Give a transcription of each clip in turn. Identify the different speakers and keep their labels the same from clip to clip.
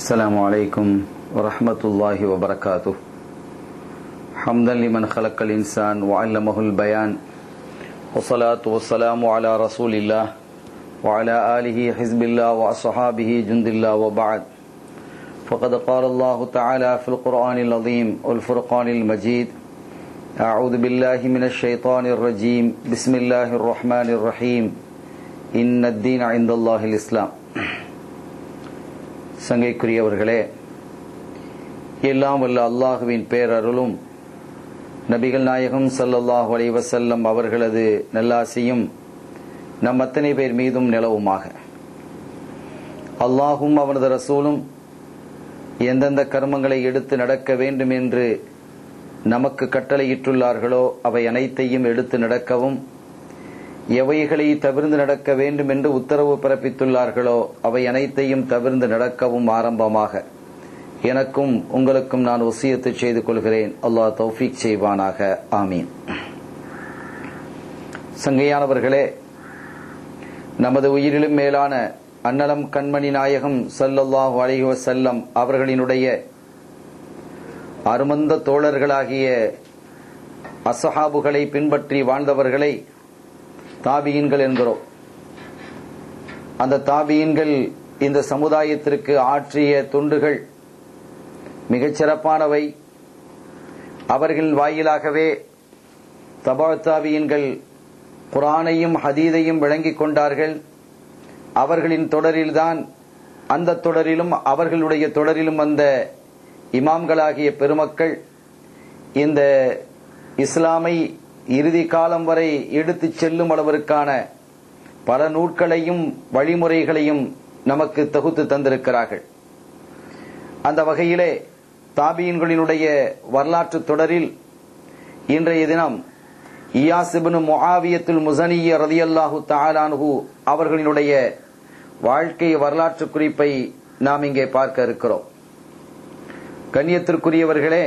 Speaker 1: السلام عليكم ورحمة الله وبركاته حمدا لمن خلق الإنسان وعلمه البيان والصلاة والسلام على رسول الله وعلى آله حزب الله وأصحابه جند الله وبعد فقد قال الله تعالى في القرآن العظيم والفرقان المجيد أعوذ بالله من الشيطان الرجيم بسم الله الرحمن الرحيم إن الدين عند الله الإسلام சங்கைக்குரியவர்களே எல்லாம் வல்ல அல்லாஹுவின் பேரருளும் நபிகள் நாயகம் சல்லல்லாஹு அலைஹி வஸல்லம் அவர்களது நல்லாசியும் நம் அத்தனை பேர் மீதும் நிலவுமாக அல்லாஹும் அவனது ரசூலும் எந்தெந்த கர்மங்களை எடுத்து நடக்க வேண்டும் என்று நமக்கு கட்டளையிட்டுள்ளார்களோ அவை அனைத்தையும் எடுத்து நடக்கவும் எவைகளை தவிர்ந்து நடக்க வேண்டும் என்று உத்தரவு பிறப்பித்துள்ளார்களோ அவை அனைத்தையும் தவிர்ந்து நடக்கவும் ஆரம்பமாக எனக்கும் உங்களுக்கும் நான் ஒசியத்து செய்து கொள்கிறேன் அல்லாஹ் தௌஃபீக் செய்வானாக ஆமீன் சங்கையானவர்களே நமது உயிரிலும் மேலான அன்னலம் கண்மணி நாயகம் சல்லல்லாஹு அலைஹி வஸல்லம் அவர்களினுடைய அருமந்த தோழர்களாகிய அசஹாபுகளை பின்பற்றி வாழ்ந்தவர்களை தாபியின்கள் என்கிறோம் அந்த தாபியின்கள் இந்த சமுதாயத்திற்கு ஆற்றிய தொண்டுகள் மிகச் சிறப்பானவை அவர்கள் வாயிலாகவே தபா தாபியின்கள் குரானையும் ஹதீதையும் விளங்கிக் கொண்டார்கள் அவர்களின் தொடரில்தான் அந்த தொடரிலும் அவர்களுடைய தொடரிலும் வந்த இமாம்களாகிய பெருமக்கள் இந்த இஸ்லாமை இறுதி காலம் வரை எடுத்துச் செல்லும் அளவிற்கான பல நூட்களையும் வழிமுறைகளையும் நமக்கு தொகுத்து தந்திருக்கிறார்கள் அந்த வகையிலே தாபியின்களினுடைய வரலாற்று தொடரில் இன்றைய தினம் இயாசிபின் முஆவியத்துல் முசனிய ரதியல்லாஹு தாலான்ஹு அவர்களினுடைய வாழ்க்கை வரலாற்று குறிப்பை நாம் இங்கே பார்க்க இருக்கிறோம் கண்ணியத்திற்குரியவர்களே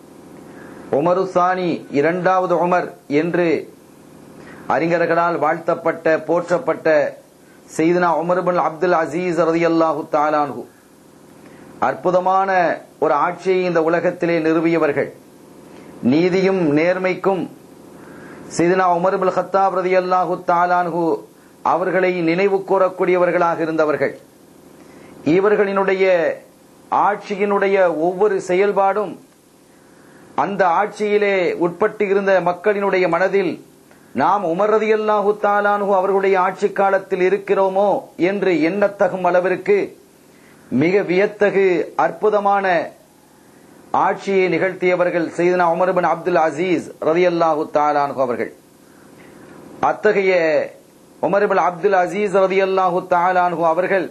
Speaker 1: உமருசானி இரண்டாவது உமர் என்று அறிஞர்களால் வாழ்த்தப்பட்ட போற்றப்பட்ட செய்தனா உமர்பின் அப்துல் அசீஸ் ரதி அல்லாஹு தாலான்ஹு அற்புதமான ஒரு ஆட்சியை இந்த உலகத்திலே நிறுவியவர்கள் நீதியும் நேர்மைக்கும் செய்தனா உமர்புல் ஹத்தாப் ரதி அல்லாஹு தாலான்ஹு அவர்களை நினைவு கூறக்கூடியவர்களாக இருந்தவர்கள் இவர்களினுடைய ஆட்சியினுடைய ஒவ்வொரு செயல்பாடும் அந்த ஆட்சியிலே உட்பட்டு இருந்த மக்களினுடைய மனதில் நாம் உமர் ரதி அல்லாஹு தாலானு அவர்களுடைய ஆட்சி காலத்தில் இருக்கிறோமோ என்று எண்ணத்தகும் அளவிற்கு மிக வியத்தகு அற்புதமான ஆட்சியை நிகழ்த்தியவர்கள் செய்தனா உமர் பின் அப்துல் அசீஸ் ரதி அல்லாஹு தாலானு அவர்கள் அத்தகைய உமர் பின் அப்துல் அசீஸ் ரதி அல்லாஹு தாலானு அவர்கள்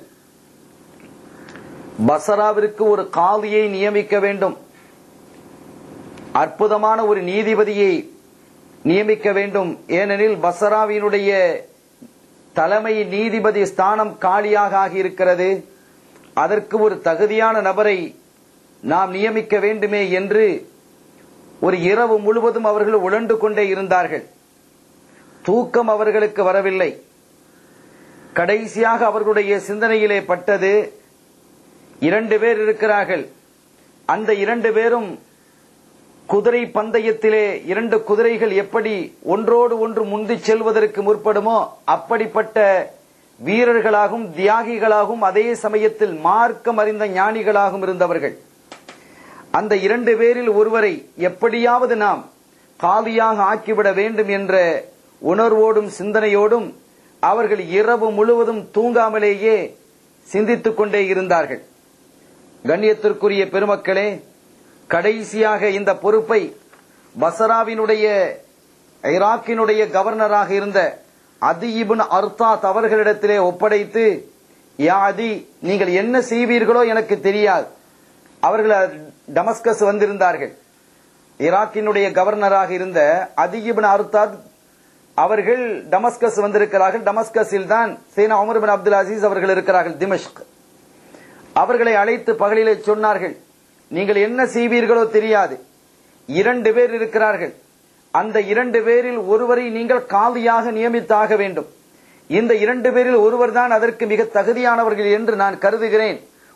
Speaker 1: பசராவிற்கு ஒரு காவியை நியமிக்க வேண்டும் அற்புதமான ஒரு நீதிபதியை நியமிக்க வேண்டும் ஏனெனில் பசராவினுடைய தலைமை நீதிபதி ஸ்தானம் காலியாக ஆகியிருக்கிறது அதற்கு ஒரு தகுதியான நபரை நாம் நியமிக்க வேண்டுமே என்று ஒரு இரவு முழுவதும் அவர்கள் உழண்டு கொண்டே இருந்தார்கள் தூக்கம் அவர்களுக்கு வரவில்லை கடைசியாக அவர்களுடைய சிந்தனையிலே பட்டது இரண்டு பேர் இருக்கிறார்கள் அந்த இரண்டு பேரும் குதிரை பந்தயத்திலே இரண்டு குதிரைகள் எப்படி ஒன்றோடு ஒன்று முந்தி செல்வதற்கு முற்படுமோ அப்படிப்பட்ட வீரர்களாகவும் தியாகிகளாகவும் அதே சமயத்தில் மார்க்கம் அறிந்த ஞானிகளாகவும் இருந்தவர்கள் அந்த இரண்டு பேரில் ஒருவரை எப்படியாவது நாம் காலியாக ஆக்கிவிட வேண்டும் என்ற உணர்வோடும் சிந்தனையோடும் அவர்கள் இரவு முழுவதும் தூங்காமலேயே சிந்தித்துக் கொண்டே இருந்தார்கள் கண்ணியத்திற்குரிய பெருமக்களே கடைசியாக இந்த பொறுப்பை பசராவினுடைய ஈராக்கினுடைய கவர்னராக இருந்த அதியிபின் அர்த்தாத் அவர்களிடத்திலே ஒப்படைத்து யா அதி நீங்கள் என்ன செய்வீர்களோ எனக்கு தெரியாது அவர்கள் டமஸ்கஸ் வந்திருந்தார்கள் ஈராக்கினுடைய கவர்னராக இருந்த அதியிபின் அர்த்தாத் அவர்கள் டமஸ்கஸ் வந்திருக்கிறார்கள் டமஸ்கஸில் தான் சேனா உமர் பின் அப்துல் அசீஸ் அவர்கள் இருக்கிறார்கள் திமஷ்க் அவர்களை அழைத்து பகலிலே சொன்னார்கள் நீங்கள் என்ன செய்வீர்களோ தெரியாது இரண்டு பேர் இருக்கிறார்கள் அந்த இரண்டு பேரில் ஒருவரை நீங்கள் காலியாக நியமித்தாக வேண்டும் இந்த இரண்டு பேரில் ஒருவர் தான் அதற்கு மிக தகுதியானவர்கள் என்று நான் கருதுகிறேன்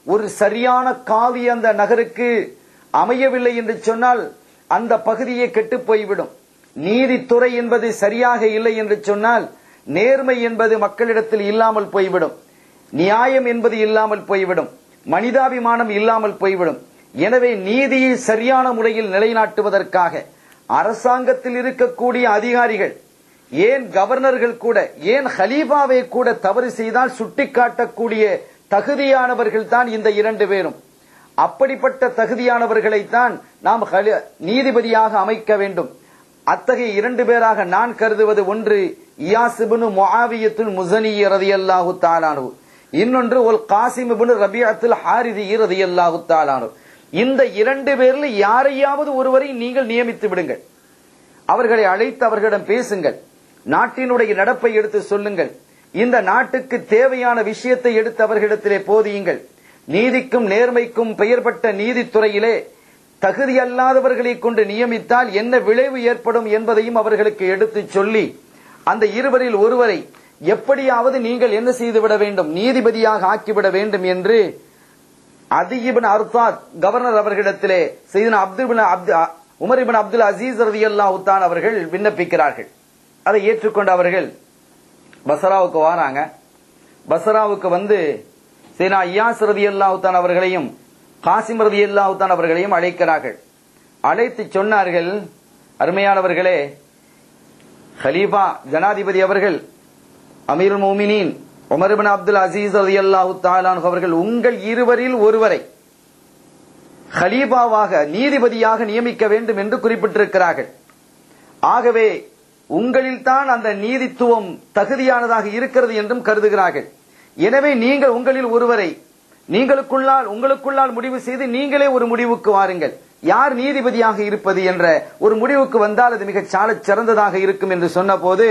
Speaker 1: ஒரு சரியான காவி அந்த நகருக்கு அமையவில்லை என்று சொன்னால் அந்த பகுதியே கெட்டு போய்விடும் நீதித்துறை என்பது சரியாக இல்லை என்று சொன்னால் நேர்மை என்பது மக்களிடத்தில் இல்லாமல் போய்விடும் நியாயம் என்பது இல்லாமல் போய்விடும் மனிதாபிமானம் இல்லாமல் போய்விடும் எனவே நீதியை சரியான முறையில் நிலைநாட்டுவதற்காக அரசாங்கத்தில் இருக்கக்கூடிய அதிகாரிகள் ஏன் கவர்னர்கள் கூட ஏன் ஹலீஃபாவை கூட தவறு செய்தால் சுட்டிக்காட்டக்கூடிய தகுதியானவர்கள் தான் இந்த இரண்டு பேரும் அப்படிப்பட்ட தகுதியானவர்களைத்தான் நாம் ஹலி- நீதிபதியாக அமைக்க வேண்டும் அத்தகைய இரண்டு பேராக நான் கருதுவது ஒன்று இயாசிபுனு முஆவியத்துல் முசனி ரதியல்லாஹு தாலானு இன்னொன்று ஒல் காசிம் இப்னு ரபியத்துல் ஹாரிதி ரதியல்லாஹு தாலானு இந்த இரண்டு பேரில் யாரையாவது ஒருவரை நீங்கள் நியமித்து விடுங்கள் அவர்களை அழைத்து அவர்களிடம் பேசுங்கள் நாட்டினுடைய நடப்பை எடுத்து சொல்லுங்கள் இந்த நாட்டுக்கு தேவையான விஷயத்தை எடுத்து அவர்களிடத்திலே போதியுங்கள் நீதிக்கும் நேர்மைக்கும் பெயர் பெற்ற நீதித்துறையிலே தகுதியல்லாதவர்களை கொண்டு நியமித்தால் என்ன விளைவு ஏற்படும் என்பதையும் அவர்களுக்கு எடுத்துச் சொல்லி அந்த இருவரில் ஒருவரை எப்படியாவது நீங்கள் என்ன செய்துவிட வேண்டும் நீதிபதியாக ஆக்கிவிட வேண்டும் என்று அதிபின் அர்த்தாத் கவர்னர் அவர்களிடத்திலே செய்தன அப்துல் அப்து உமர் இபின் அப்துல் அசீஸ் ரதி தான் அவர்கள் விண்ணப்பிக்கிறார்கள் அதை ஏற்றுக்கொண்ட அவர்கள் பசராவுக்கு வராங்க பசராவுக்கு வந்து சீனா ஐயாஸ் ரதி தான் அவர்களையும் காசிம் ரதி தான் அவர்களையும் அழைக்கிறார்கள் அழைத்து சொன்னார்கள் அருமையானவர்களே ஹலீஃபா ஜனாதிபதி அவர்கள் அமீர் மோமினின் உமர் இப்னு அப்துல் அசீஸ் ரலியல்லாஹு தஆலா அன்ஹு அவர்கள் உங்கள் இருவரில் ஒருவரை ஹலீஃபாவாக நீதிபதியாக நியமிக்க வேண்டும் என்று குறிப்பிட்டிருக்கிறார்கள் ஆகவே உங்களில் தான் அந்த நீதித்துவம் தகுதியானதாக இருக்கிறது என்றும் கருதுகிறார்கள் எனவே நீங்கள் உங்களில் ஒருவரை நீங்களுக்குள்ளால் உங்களுக்குள்ளால் முடிவு செய்து நீங்களே ஒரு முடிவுக்கு வாருங்கள் யார் நீதிபதியாக இருப்பது என்ற ஒரு முடிவுக்கு வந்தால் அது மிகச் சாலச் சிறந்ததாக இருக்கும் என்று சொன்னபோது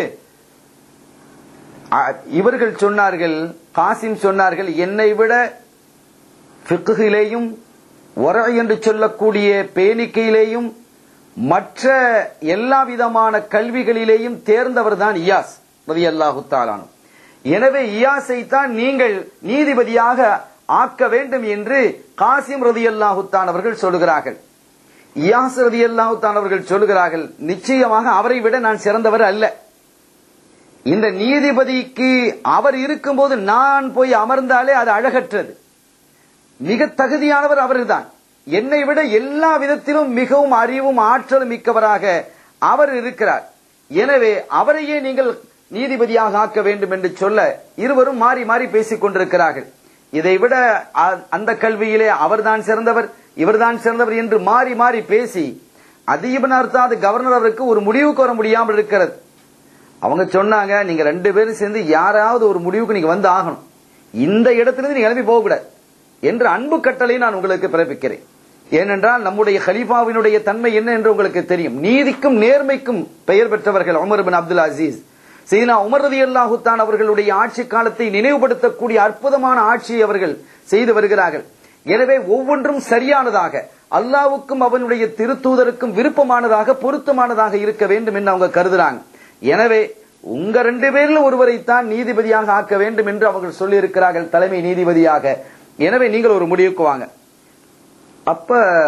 Speaker 1: அ- இவர்கள் சொன்னார்கள் காசிம் சொன்னார்கள் என்னை விட ஃபிக்ஹிலேயும் ஒர என்று சொல்லக்கூடிய பேணிக்கையிலேயும் மற்ற எல்லா விதமான கல்விகளிலேயும் தேர்ந்தவர் தான் இயாஸ் ரலியல்லாஹு தாலானு எனவே இயாஸை தான் நீங்கள் நீதிபதியாக ஆக்க வேண்டும் என்று காசிம் ரதியல்லாஹு தான் அவர்கள் சொல்லுகிறார்கள் இயாஸ் ரதியல்லாஹு தான் அவர்கள் சொல்லுகிறார்கள் நிச்சயமாக அவரை விட நான் சிறந்தவர் அல்ல இந்த நீதிபதிக்கு அவர் இருக்கும்போது நான் போய் அமர்ந்தாலே அது அழகற்றது மிக தகுதியானவர் அவர்தான் என்னை விட எல்லா விதத்திலும் மிகவும் அறிவும் ஆற்றலும் மிக்கவராக அவர் இருக்கிறார் எனவே அவரையே நீங்கள் நீதிபதியாக ஆக்க வேண்டும் என்று சொல்ல இருவரும் மாறி மாறி பேசிக் கொண்டிருக்கிறார்கள் இதை விட அ- அந்த கல்வியிலே அவர்தான் சிறந்தவர் இவர்தான் சிறந்தவர் என்று மாறி மாறி பேசி அதிபன் அர்த்தாது கவர்னர் அவருக்கு ஒரு முடிவுக்கு வர முடியாமல் இருக்கிறது அவங்க சொன்னாங்க நீங்க ரெண்டு பேரும் சேர்ந்து யாராவது ஒரு முடிவுக்கு நீங்க வந்து ஆகணும் இந்த இடத்திலிருந்து நீங்க கிளம்பி போகக்கூடாது என்று அன்பு கட்டளை நான் உங்களுக்கு பிறப்பிக்கிறேன் ஏனென்றால் நம்முடைய ஹலீஃபாவினுடைய தன்மை என்ன என்று உங்களுக்கு தெரியும் நீதிக்கும் நேர்மைக்கும் பெயர் பெற்றவர்கள் உமர் பின் அப்துல் அசீஸ் சீனா உமர் ரதி அல்லாஹுத்தான் அவர்களுடைய ஆட்சி காலத்தை நினைவுபடுத்தக்கூடிய அற்புதமான ஆட்சியை அவர்கள் செய்து வருகிறார்கள் எனவே ஒவ்வொன்றும் சரியானதாக அல்லாவுக்கும் அவனுடைய திருத்தூதருக்கும் விருப்பமானதாக பொருத்தமானதாக இருக்க வேண்டும் என்று அவங்க கருதுறாங்க எனவே உங்க ரெண்டு பேரில் ஒருவரைத்தான் நீதிபதியாக ஆக்க வேண்டும் என்று அவர்கள் சொல்லி இருக்கிறார்கள் தலைமை நீதிபதியாக எனவே நீங்கள் ஒரு முடிவுக்கு வாங்க அப்ப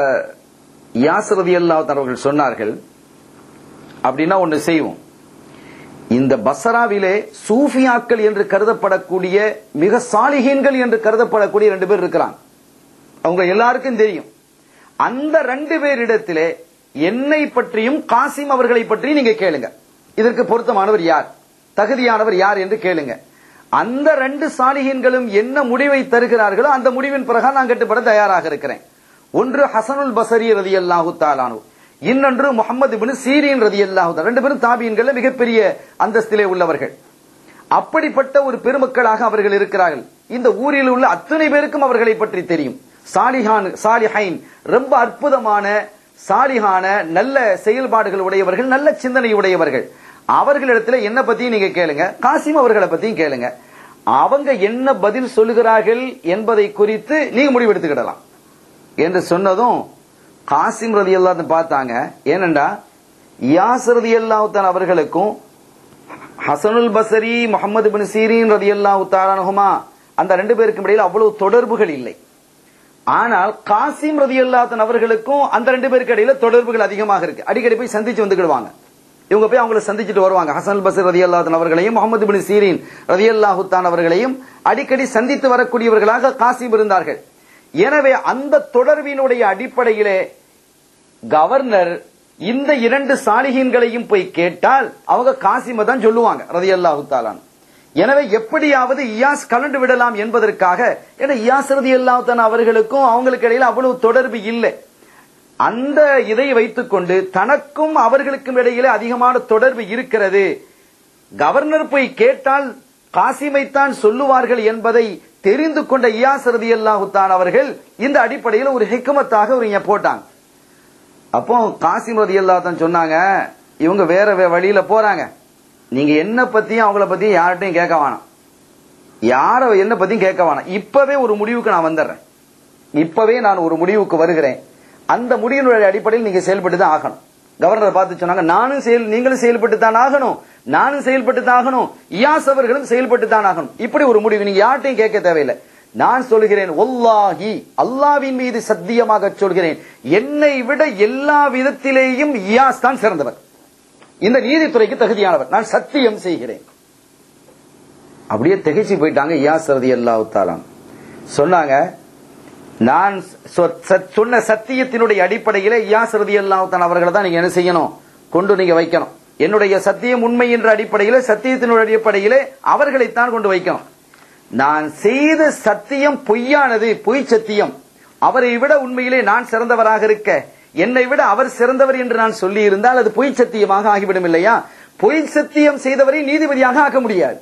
Speaker 1: யாசரதி அவர்கள் சொன்னார்கள் அப்படின்னா ஒண்ணு செய்வோம் இந்த பசராவிலே சூஃபியாக்கள் என்று கருதப்படக்கூடிய மிக சாலிகீன்கள் என்று கருதப்படக்கூடிய ரெண்டு பேர் இருக்கிறாங்க அவங்க எல்லாருக்கும் தெரியும் அந்த ரெண்டு பேரிடத்திலே என்னை பற்றியும் காசிம் அவர்களை பற்றியும் நீங்க கேளுங்க இதற்கு பொருத்தமானவர் யார் தகுதியானவர் யார் என்று கேளுங்க அந்த ரெண்டு சாலிகீன்களும் என்ன முடிவை தருகிறார்களோ அந்த முடிவின் பிறகு நான் கட்டுப்பட தயாராக இருக்கிறேன் ஒன்று ஹசனுல் பசரி ரதி அல்லாஹு தாலானு இன்னொன்று முகமது பின் சீரியன் ரதி அல்லாஹு ரெண்டு பேரும் தாபியன்கள் மிகப்பெரிய அந்தஸ்திலே உள்ளவர்கள் அப்படிப்பட்ட ஒரு பெருமக்களாக அவர்கள் இருக்கிறார்கள் இந்த ஊரில் உள்ள அத்தனை பேருக்கும் அவர்களை பற்றி தெரியும் சாலிஹான் சாலிஹைன் ரொம்ப அற்புதமான சாலிஹான நல்ல செயல்பாடுகள் உடையவர்கள் நல்ல சிந்தனை உடையவர்கள் அவர்களிடத்துல என்ன பத்தியும் நீங்க கேளுங்க காசிம் அவர்களை பத்தியும் கேளுங்க அவங்க என்ன பதில் சொல்லுகிறார்கள் என்பதை குறித்து நீங்க முடிவெடுத்துக்கிடலாம் என்று சொன்னதும் காசிம் ரதி பார்த்தாங்க ஏனண்டா யாஸ் ரதி அல்லாஹான் அவர்களுக்கும் ஹசனுல் பசரி முகமது பின் சீரின் ரதி அல்லாஹு தாலானுமா அந்த ரெண்டு பேருக்கும் இடையில் அவ்வளவு தொடர்புகள் இல்லை ஆனால் காசிம் ரதி அவர்களுக்கும் அந்த ரெண்டு பேருக்கு இடையில தொடர்புகள் அதிகமாக இருக்கு அடிக்கடி போய் சந்திச்சு வந்துக்கிடுவாங்க இவங்க போய் அவங்கள சந்திச்சுட்டு வருவாங்க ஹசன் பசர் ரதி அல்லாத்தன் அவர்களையும் முகமது பின் சீரின் ரதி அல்லாஹுத்தான் அவர்களையும் அடிக்கடி சந்தித்து வரக்கூடியவர்களாக காசிம் இருந்தார்கள் எனவே அந்த தொடர்பினுடைய அடிப்படையிலே கவர்னர் இந்த இரண்டு சாலிகீன்களையும் போய் கேட்டால் அவங்க காசிம தான் சொல்லுவாங்க ரதி அல்லாஹுத்தாலான் எனவே எப்படியாவது இயாஸ் கலண்டு விடலாம் என்பதற்காக ஏன்னா இயாஸ் ரதி அல்லாஹுத்தான் அவர்களுக்கும் அவங்களுக்கு இடையில அவ்வளவு தொடர்பு இல்லை அந்த இதை வைத்துக்கொண்டு தனக்கும் அவர்களுக்கும் இடையிலே அதிகமான தொடர்பு இருக்கிறது கவர்னர் போய் கேட்டால் காசிமைத்தான் சொல்லுவார்கள் என்பதை தெரிந்து கொண்ட இயாஸ் ரதி அல்லாஹுத்தான் அவர்கள் இந்த அடிப்படையில் ஒரு ஹிக்மத்தாக ஒரு இங்க போட்டாங்க அப்போ காசிம் ரதி அல்லாஹ்தான் சொன்னாங்க இவங்க வேற வே- வழியில போறாங்க நீங்க என்ன பத்தியும் அவங்கள பத்தியும் யார்கிட்டையும் கேட்க வேணாம் யார என்ன பத்தியும் கேட்க வேணாம் இப்பவே ஒரு முடிவுக்கு நான் வந்துடுறேன் இப்பவே நான் ஒரு முடிவுக்கு வருகிறேன் அந்த முடிவினுடைய அடிப்படையில் நீங்க செயல்பட்டு தான் ஆகணும் கவர்னர் பார்த்து சொன்னாங்க நானும் செயல் நீங்களும் செயல்பட்டு தான் ஆகணும் நானும் செயல்பட்டு தான் ஆகணும் இயாஸ் அவர்களும் செயல்பட்டு தான் ஆகணும் இப்படி ஒரு முடிவு நீங்க யார்ட்டையும் கேட்க தேவையில்லை நான் சொல்கிறேன் ஒல்லாஹி அல்லாவின் மீது சத்தியமாக சொல்கிறேன் என்னை விட எல்லா விதத்திலேயும் இயாஸ் தான் சிறந்தவர் இந்த நீதித்துறைக்கு தகுதியானவர் நான் சத்தியம் செய்கிறேன் அப்படியே திகைச்சு போயிட்டாங்க இயாஸ் ரதி அல்லாஹ் சொன்னாங்க நான் சொ- ச- சொன்ன சத்தியத்தினுடைய அடிப்படையிலே இயாஸ் ரதி அல்லாஹ் அவர்களை தான் நீங்க என்ன செய்யணும் கொண்டு நீங்க வைக்கணும் என்னுடைய சத்தியம் உண்மை என்ற அடிப்படையிலே சத்தியத்தினுடைய அடிப்படையிலே அவர்களைத்தான் கொண்டு வைக்கணும் நான் செய்த சத்தியம் பொய்யானது பொய் சத்தியம் அவரை விட உண்மையிலே நான் சிறந்தவராக இருக்க என்னை விட அவர் சிறந்தவர் என்று நான் சொல்லி இருந்தால் அது பொய் சத்தியமாக ஆகிவிடும் இல்லையா பொய் சத்தியம் செய்தவரை நீதிபதியாக ஆக்க முடியாது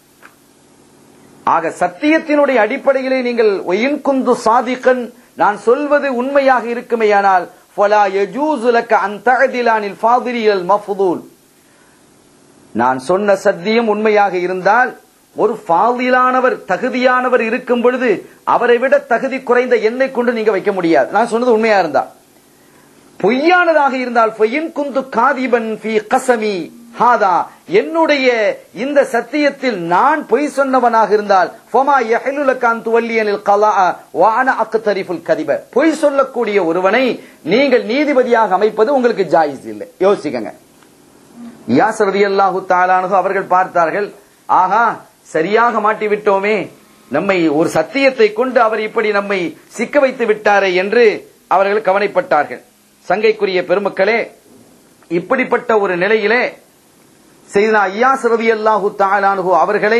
Speaker 1: ஆக சத்தியத்தினுடைய அடிப்படையிலே நீங்கள் ஒயின் குந்து சாதிக்கன் நான் சொல்வது உண்மையாக இருக்குமேயானால் ஃபலா யஜூசு லக்க அன் தஅதிலானில் ஃபாதிரியல் மஃதுல் நான் சொன்ன சத்தியம் உண்மையாக இருந்தால் ஒரு ஃபாதிலானவர் தகுதியானவர் இருக்கும் பொழுது அவரை விட தகுதி குறைந்த எண்ணை கொண்டு நீங்க வைக்க முடியாது நான் சொன்னது உண்மையா இருந்தா பொய்யானதாக இருந்தால் பொய்யின் குந்து காதிபன் ஃபி கசமி ஹாதா என்னுடைய இந்த சத்தியத்தில் நான் பொய் சொன்னவனாக இருந்தால் ஃபமா யஹிலு லக அன் துவல்லியனில் கலாஅ வ அன அக்தரிஃபுல் கதிப பொய் சொல்லக்கூடிய ஒருவனை நீங்கள் நீதிபதியாக அமைப்பது உங்களுக்கு ஜாயிஸ் இல்லை யோசிக்கங்க யாசர் ரலியல்லாஹு தஆலானஹு அவர்கள் பார்த்தார்கள் ஆஹா சரியாக மாட்டி விட்டோமே நம்மை ஒரு சத்தியத்தை கொண்டு அவர் இப்படி நம்மை சிக்க வைத்து விட்டாரே என்று அவர்கள் கவலைப்பட்டார்கள் சங்கைக்குரிய பெருமக்களே இப்படிப்பட்ட ஒரு நிலையிலே செய்தா ஐயாஸ் ரலியல்லாஹு தஆலானஹு அவர்களை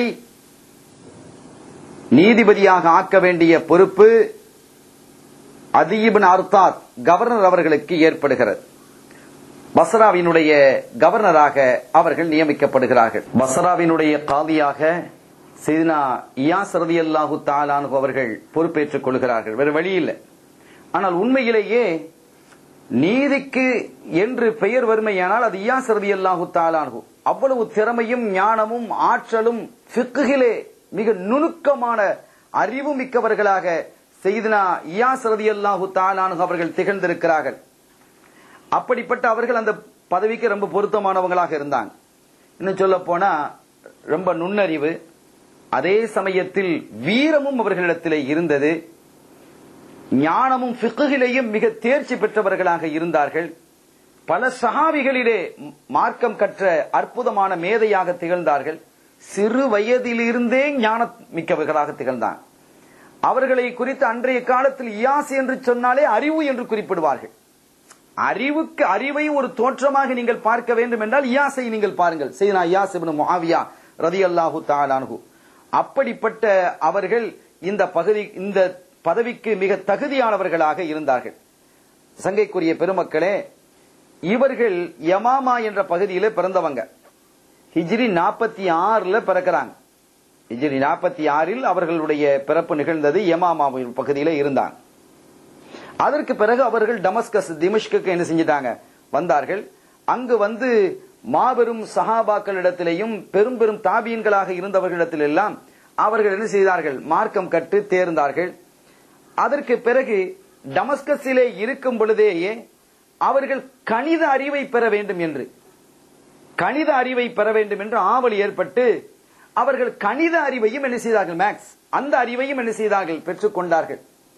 Speaker 1: நீதிபதியாக ஆக்க வேண்டிய பொறுப்பு அதீபின் அர்த்தாத் கவர்னர் அவர்களுக்கு ஏற்படுகிறது பஸ்ராவினுடைய கவர்னராக அவர்கள் நியமிக்கப்படுகிறார்கள் பஸ்ராவினுடைய காதியாக செய்தினா இயாஸ் ரலியல்லாஹு தஆலானஹு அவர்கள் பொறுப்பேற்றுக் கொள்கிறார்கள் வேறு வழி இல்லை ஆனால் உண்மையிலேயே நீதிக்கு என்று பெயர் வறுமையானால் அது இயாஸ் ரலியல்லாஹு தஆலானஹு அவ்வளவு திறமையும் ஞானமும் ஆற்றலும் ஃபிக்ஹிலே மிக நுணுக்கமான அறிவு மிக்கவர்களாக செய்தினா இயாஸ் ரலியல்லாஹு தஆலானஹு அவர்கள் திகழ்ந்திருக்கிறார்கள் அப்படிப்பட்ட அவர்கள் அந்த பதவிக்கு ரொம்ப பொருத்தமானவங்களாக இருந்தாங்க இன்னும் சொல்ல போனா ரொம்ப நுண்ணறிவு அதே சமயத்தில் வீரமும் அவர்களிடத்திலே இருந்தது ஞானமும் ஃபிக்குகிலேயும் மிக தேர்ச்சி பெற்றவர்களாக இருந்தார்கள் பல சஹாபிகளிலே மார்க்கம் கற்ற அற்புதமான மேதையாக திகழ்ந்தார்கள் சிறு வயதிலிருந்தே ஞான மிக்கவர்களாக திகழ்ந்தாங்க அவர்களை குறித்து அன்றைய காலத்தில் இயாஸ் என்று சொன்னாலே அறிவு என்று குறிப்பிடுவார்கள் அறிவுக்கு அறிவை ஒரு தோற்றமாக நீங்கள் பார்க்க வேண்டும் என்றால் இயாசை நீங்கள் பாருங்கள் செய்தனா இயாஸ் இப்னு முஆவியா ரதியல்லாஹு தஆலானஹு அப்படிப்பட்ட அவர்கள் இந்த பகுதி இந்த பதவிக்கு மிக தகுதியானவர்களாக இருந்தார்கள் சங்கைக்குரிய பெருமக்களே இவர்கள் யமாமா என்ற பகுதியில பிறந்தவங்க ஹிஜ்ரி நாற்பத்தி ஆறுல பிறக்கிறாங்க ஹிஜ்ரி நாற்பத்தி ஆறில் அவர்களுடைய பிறப்பு நிகழ்ந்தது யமாமா பகுதியில இருந்தாங்க அதற்கு பிறகு அவர்கள் டமஸ்கஸ் திமிஷ்குக்கு என்ன செஞ்சிட்டாங்க வந்தார்கள் அங்கு வந்து மாபெரும் சஹாபாக்களிடத்திலேயும் பெரும் பெரும் தாபியன்களாக இருந்தவர்களிடத்திலெல்லாம் அவர்கள் என்ன செய்தார்கள் மார்க்கம் கட்டு தேர்ந்தார்கள் அதற்கு பிறகு டமஸ்கஸிலே இருக்கும் பொழுதேயே அவர்கள் கணித அறிவை பெற வேண்டும் என்று கணித அறிவை பெற வேண்டும் என்று ஆவல் ஏற்பட்டு அவர்கள் கணித அறிவையும் என்ன செய்தார்கள் மேக்ஸ் அந்த அறிவையும் என்ன செய்தார்கள் பெற்றுக்கொண்டார்கள்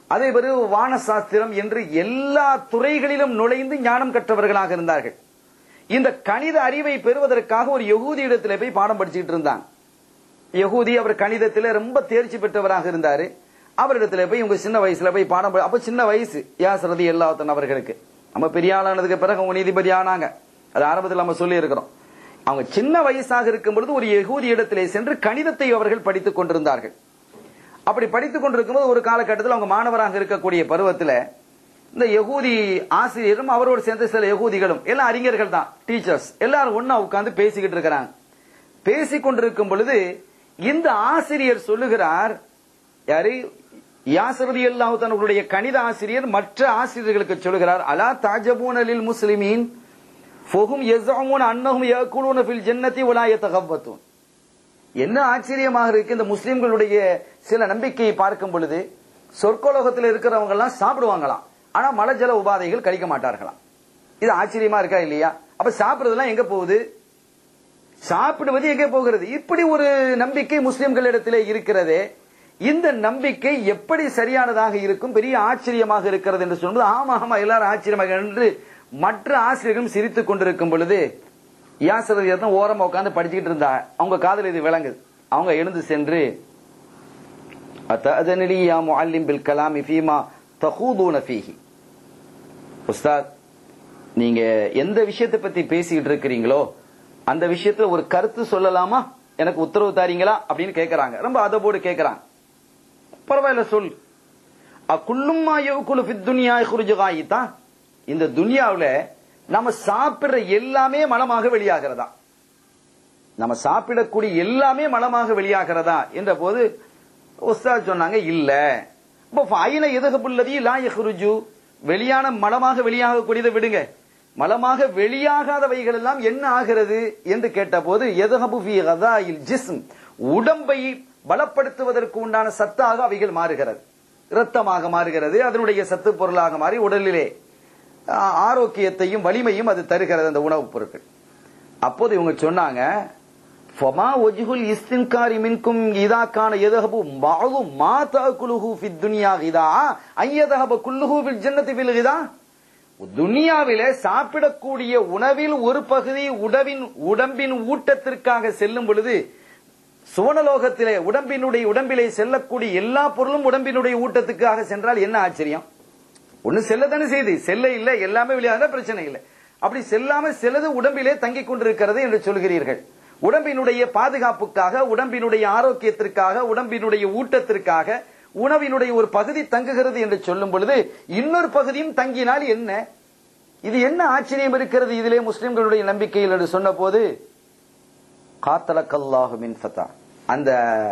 Speaker 1: அதே பிறகு வான சாஸ்திரம் என்று எல்லா துறைகளிலும் நுழைந்து ஞானம் கற்றவர்களாக இருந்தார்கள் இந்த கணித அறிவை பெறுவதற்காக ஒரு யகூதி இடத்துல போய் பாடம் படிச்சுட்டு இருந்தான் யகூதி அவர் கணிதத்துல ரொம்ப தேர்ச்சி பெற்றவராக இருந்தாரு அவரிடத்துல போய் இவங்க சின்ன வயசுல போய் பாடம் படி- அப்ப சின்ன வயசு யாசரதி எல்லாத்தன் அவர்களுக்கு நம்ம பெரிய ஆளானதுக்கு பிறகு அவங்க நீதிபதி ஆனாங்க அது ஆரம்பத்தில் நம்ம சொல்லி இருக்கிறோம் அவங்க சின்ன வயசாக இருக்கும் பொழுது ஒரு யகூதி இடத்திலே சென்று கணிதத்தை அவர்கள் படித்துக் கொண்டிருந்தார்கள் அப்படி படித்துக் கொண்டிருக்கும்போது ஒரு காலகட்டத்தில் அவங்க மாணவராக இருக்கக்கூடிய பருவத்தில் இந்த யகூதி ஆசிரியரும் அவரோடு சேர்ந்த சில யகூதிகளும் எல்லாம் அறிஞர்கள் தான் டீச்சர்ஸ் எல்லாரும் ஒண்ணா உட்கார்ந்து பேசிக்கிட்டு இருக்கிறாங்க பேசிக் கொண்டிருக்கும் பொழுது இந்த ஆசிரியர் சொல்லுகிறார் யாரு யாசரதி அல்லாஹு தன்னுடைய கணித ஆசிரியர் மற்ற ஆசிரியர்களுக்கு சொல்லுகிறார் அலா தாஜபூனலில் முஸ்லிமீன் ஃபஹும் யஸ்அமூன அன்னஹும் யஅகுலூன ஃபில் ஜன்னதி வலா யதகவ்வத்தூன் என்ன ஆச்சரியமாக இருக்கு இந்த முஸ்லிம்களுடைய சில நம்பிக்கையை பார்க்கும் பொழுது சொர்க்கோலோகத்தில் இருக்கிறவங்க எல்லாம் சாப்பிடுவாங்களாம் ஆனா மலஜல உபாதைகள் கழிக்க மாட்டார்களாம் இது ஆச்சரியமா இருக்கா இல்லையா அப்ப சாப்பிடுறதெல்லாம் எங்க போகுது சாப்பிடுவது எங்கே போகிறது இப்படி ஒரு நம்பிக்கை முஸ்லிம்களிடத்திலே இருக்கிறதே இந்த நம்பிக்கை எப்படி சரியானதாக இருக்கும் பெரிய ஆச்சரியமாக இருக்கிறது என்று சொல்லும்போது ஆமா ஆமா எல்லாரும் ஆச்சரியமாக என்று மற்ற ஆசிரியர்களும் சிரித்துக் கொண்டிருக்கும் பொழுது யாசரதியர் தான் ஓரமா உட்கார்ந்து படிச்சுக்கிட்டு இருந்தா அவங்க காதல் இது விளங்குது அவங்க எழுந்து சென்று அத்தஅதனலி யா முஅல்லிம் பில் கலாமி ஃபீமா தஹூதுன ஃபீஹி உஸ்தாத் நீங்க எந்த விஷயத்தை பத்தி பேசிக்கிட்டு இருக்கிறீங்களோ அந்த விஷயத்துல ஒரு கருத்து சொல்லலாமா எனக்கு உத்தரவு தாரீங்களா அப்படின்னு கேக்குறாங்க ரொம்ப அதபோடு கேக்குறாங்க பரவாயில்ல சொல் அக்குள்ளும்மா யவுக்குலு ஃபித் துனியா குருஜுகாயித்தா இந்த துனியாவுல நம்ம சாப்பிடுற எல்லாமே மலமாக வெளியாகிறதா நம்ம சாப்பிடக்கூடிய எல்லாமே மலமாக வெளியாகிறதா என்ற போது உஸ்தாத் சொன்னாங்க இல்ல இப்போ ஐன எதகபுல்லதி லா யஹ்ருஜு வெளியான மலமாக வெளியாகக்கூடியதை விடுங்க மலமாக வெளியாகாதவைகள் எல்லாம் என்ன ஆகிறது என்று கேட்டபோது எதகபு ஃபி கதாயில் ஜிஸ்ம் உடம்பை பலப்படுத்துவதற்கு உண்டான சத்தாக அவைகள் மாறுகிறது இரத்தமாக மாறுகிறது அதனுடைய சத்து பொருளாக மாறி உடலிலே ஆ, ஆரோக்கியத்தையும் வலிமையும் அது தருகிறது அந்த உணவுப் பொருட்கள் அப்போது இவங்க சொன்னாங்க ஃபமா வஜ்ஹுல் இஸ்தின்காரி மின்கும் இதா கான யதஹபு மஅது மா தஅகுலுஹு ஃபித் துன்யா கிதா ஐயதஹப குல்லுஹு ஃபில் ஜன்னதி ஃபில் கிதா துனியாவிலே சாப்பிடக்கூடிய உணவில் ஒரு பகுதி உடவின் உடம்பின் ஊட்டத்திற்காக செல்லும் பொழுது சுவனலோகத்திலே உடம்பினுடைய உடம்பிலே செல்லக்கூடிய எல்லா பொருளும் உடம்பினுடைய ஊட்டத்துக்காக சென்றால் என்ன ஆச்சரியம் ஒண்ணு செல்லதானே செய்து செல்ல இல்ல எல்லாமே வெளியாக பிரச்சனை இல்லை அப்படி செல்லாம சிலது உடம்பிலே தங்கிக் கொண்டிருக்கிறது என்று சொல்கிறீர்கள் உடம்பினுடைய பாதுகாப்புக்காக உடம்பினுடைய ஆரோக்கியத்திற்காக உடம்பினுடைய ஊட்டத்திற்காக உணவினுடைய ஒரு பகுதி தங்குகிறது என்று சொல்லும் பொழுது இன்னொரு பகுதியும் தங்கினால் என்ன இது என்ன ஆச்சரியம் இருக்கிறது இதிலே முஸ்லிம்களுடைய நம்பிக்கையில் என்று சொன்ன போது காத்தலக்கல்லாஹு மின் ஃபதா அந்த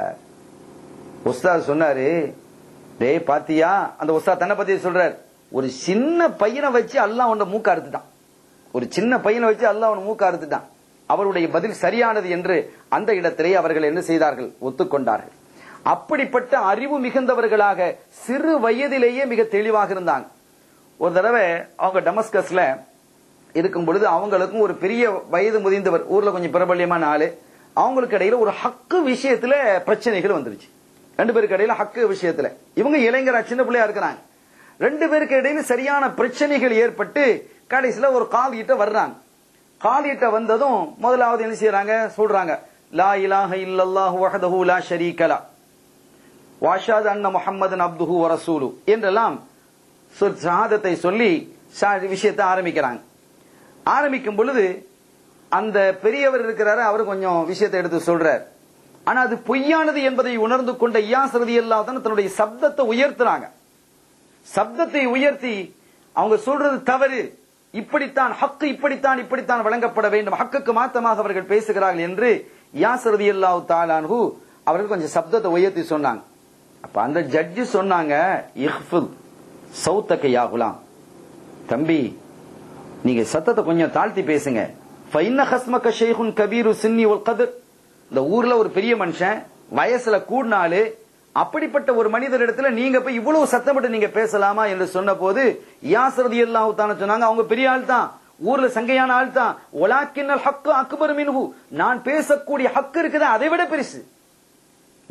Speaker 1: உஸ்தாத் சொன்னாரு டேய் பாத்தியா அந்த உஸ்தாத் தன்னை பத்தி சொல்றார் ஒரு சின்ன பையனை வச்சு அல்லாஹ் அவன மூக்க அறுத்துட்டான் ஒரு சின்ன பையனை வச்சு அல்லாஹ் அவன மூக்க அறுத்துட்டான் அவருடைய பதில் சரியானது என்று அந்த இடத்திலே அவர்கள் என்ன செய்தார்கள் ஒத்துக்கொண்டார்கள் அப்படிப்பட்ட அறிவு மிகுந்தவர்களாக சிறு வயதிலேயே மிக தெளிவாக இருந்தாங்க ஒரு தடவை அவங்க டமஸ்கஸ்ல இருக்கும் பொழுது அவங்களுக்கும் ஒரு பெரிய வயது முதிர்ந்தவர் ஊர்ல கொஞ்சம் பிரபல்யமான ஆளு அவங்களுக்கு இடையில ஒரு ஹக்கு விஷயத்துல பிரச்சனைகள் வந்துருச்சு ரெண்டு பேருக்கு இடையில ஹக்கு விஷயத்துல இவங்க இளைஞரா சின்ன பிள்ளையா இருக்கிறாங்க ரெண்டு பேருக்கு இடையில சரியான பிரச்சனைகள் ஏற்பட்டு கடைசியில ஒரு கால் கிட்ட வர்றாங்க கால் கிட்ட வந்ததும் முதலாவது என்ன செய்யறாங்க சொல்றாங்க லா இலாஹ இல்லல்லாஹு வஹதஹு லா ஷரீக லா வாஷாத் அன்ன முஹம்மதன் அப்துஹு வ ரசூலு என்றெல்லாம் சொல் ஷஹாதத்தை சொல்லி ஷா- விஷயத்தை ஆரம்பிக்கிறாங்க ஆரம்பிக்கும் பொழுது அந்த பெரியவர் இருக்கிறாரு அவர் கொஞ்சம் விஷயத்தை எடுத்து சொல்றார் ஆனா அது பொய்யானது என்பதை உணர்ந்து கொண்ட இயாசரதி எல்லாத்தான் தன்னுடைய சப்தத்தை உயர்த்துறாங்க சப்தத்தை உயர்த்தி அவங்க சொல்றது தவறு இப்படித்தான் ஹக்கு இப்படித்தான் இப்படித்தான் வழங்கப்பட வேண்டும் ஹக்குக்கு மாத்தமாக அவர்கள் பேசுகிறார்கள் என்று யாசரதி அல்லாஹ் தாலான்ஹு அவர்கள் கொஞ்சம் சப்தத்தை உயர்த்தி சொன்னாங்க அப்ப அந்த ஜட்ஜி சொன்னாங்க இஹ்ஃபில் சௌத்தக்க யா குலாம் தம்பி நீங்க சத்தத்தை கொஞ்சம் தாழ்த்தி பேசுங்க ஃபைன்ன ஹஸ்மக ஷேகுன் கபீரு சின்னி ஒல் கதிர் இந்த ஊர்ல ஒரு பெரிய மனுஷன் வயசுல கூடினாலு அப்படிப்பட்ட ஒரு மனிதரிடத்துல நீங்க போய் இவ்வளவு சத்தமிட்டு நீங்க பேசலாமா என்று சொன்ன போது யாசரதி அல்லாஹு தான சொன்னாங்க அவங்க பெரிய ஆள் தான் ஊர்ல சங்கையான ஆள் தான் ஒலாக்கின்னல் ஹக்கு அக்பர் மின்ஹு நான் பேசக்கூடிய ஹக்கு இருக்குது அதை விட பெருசு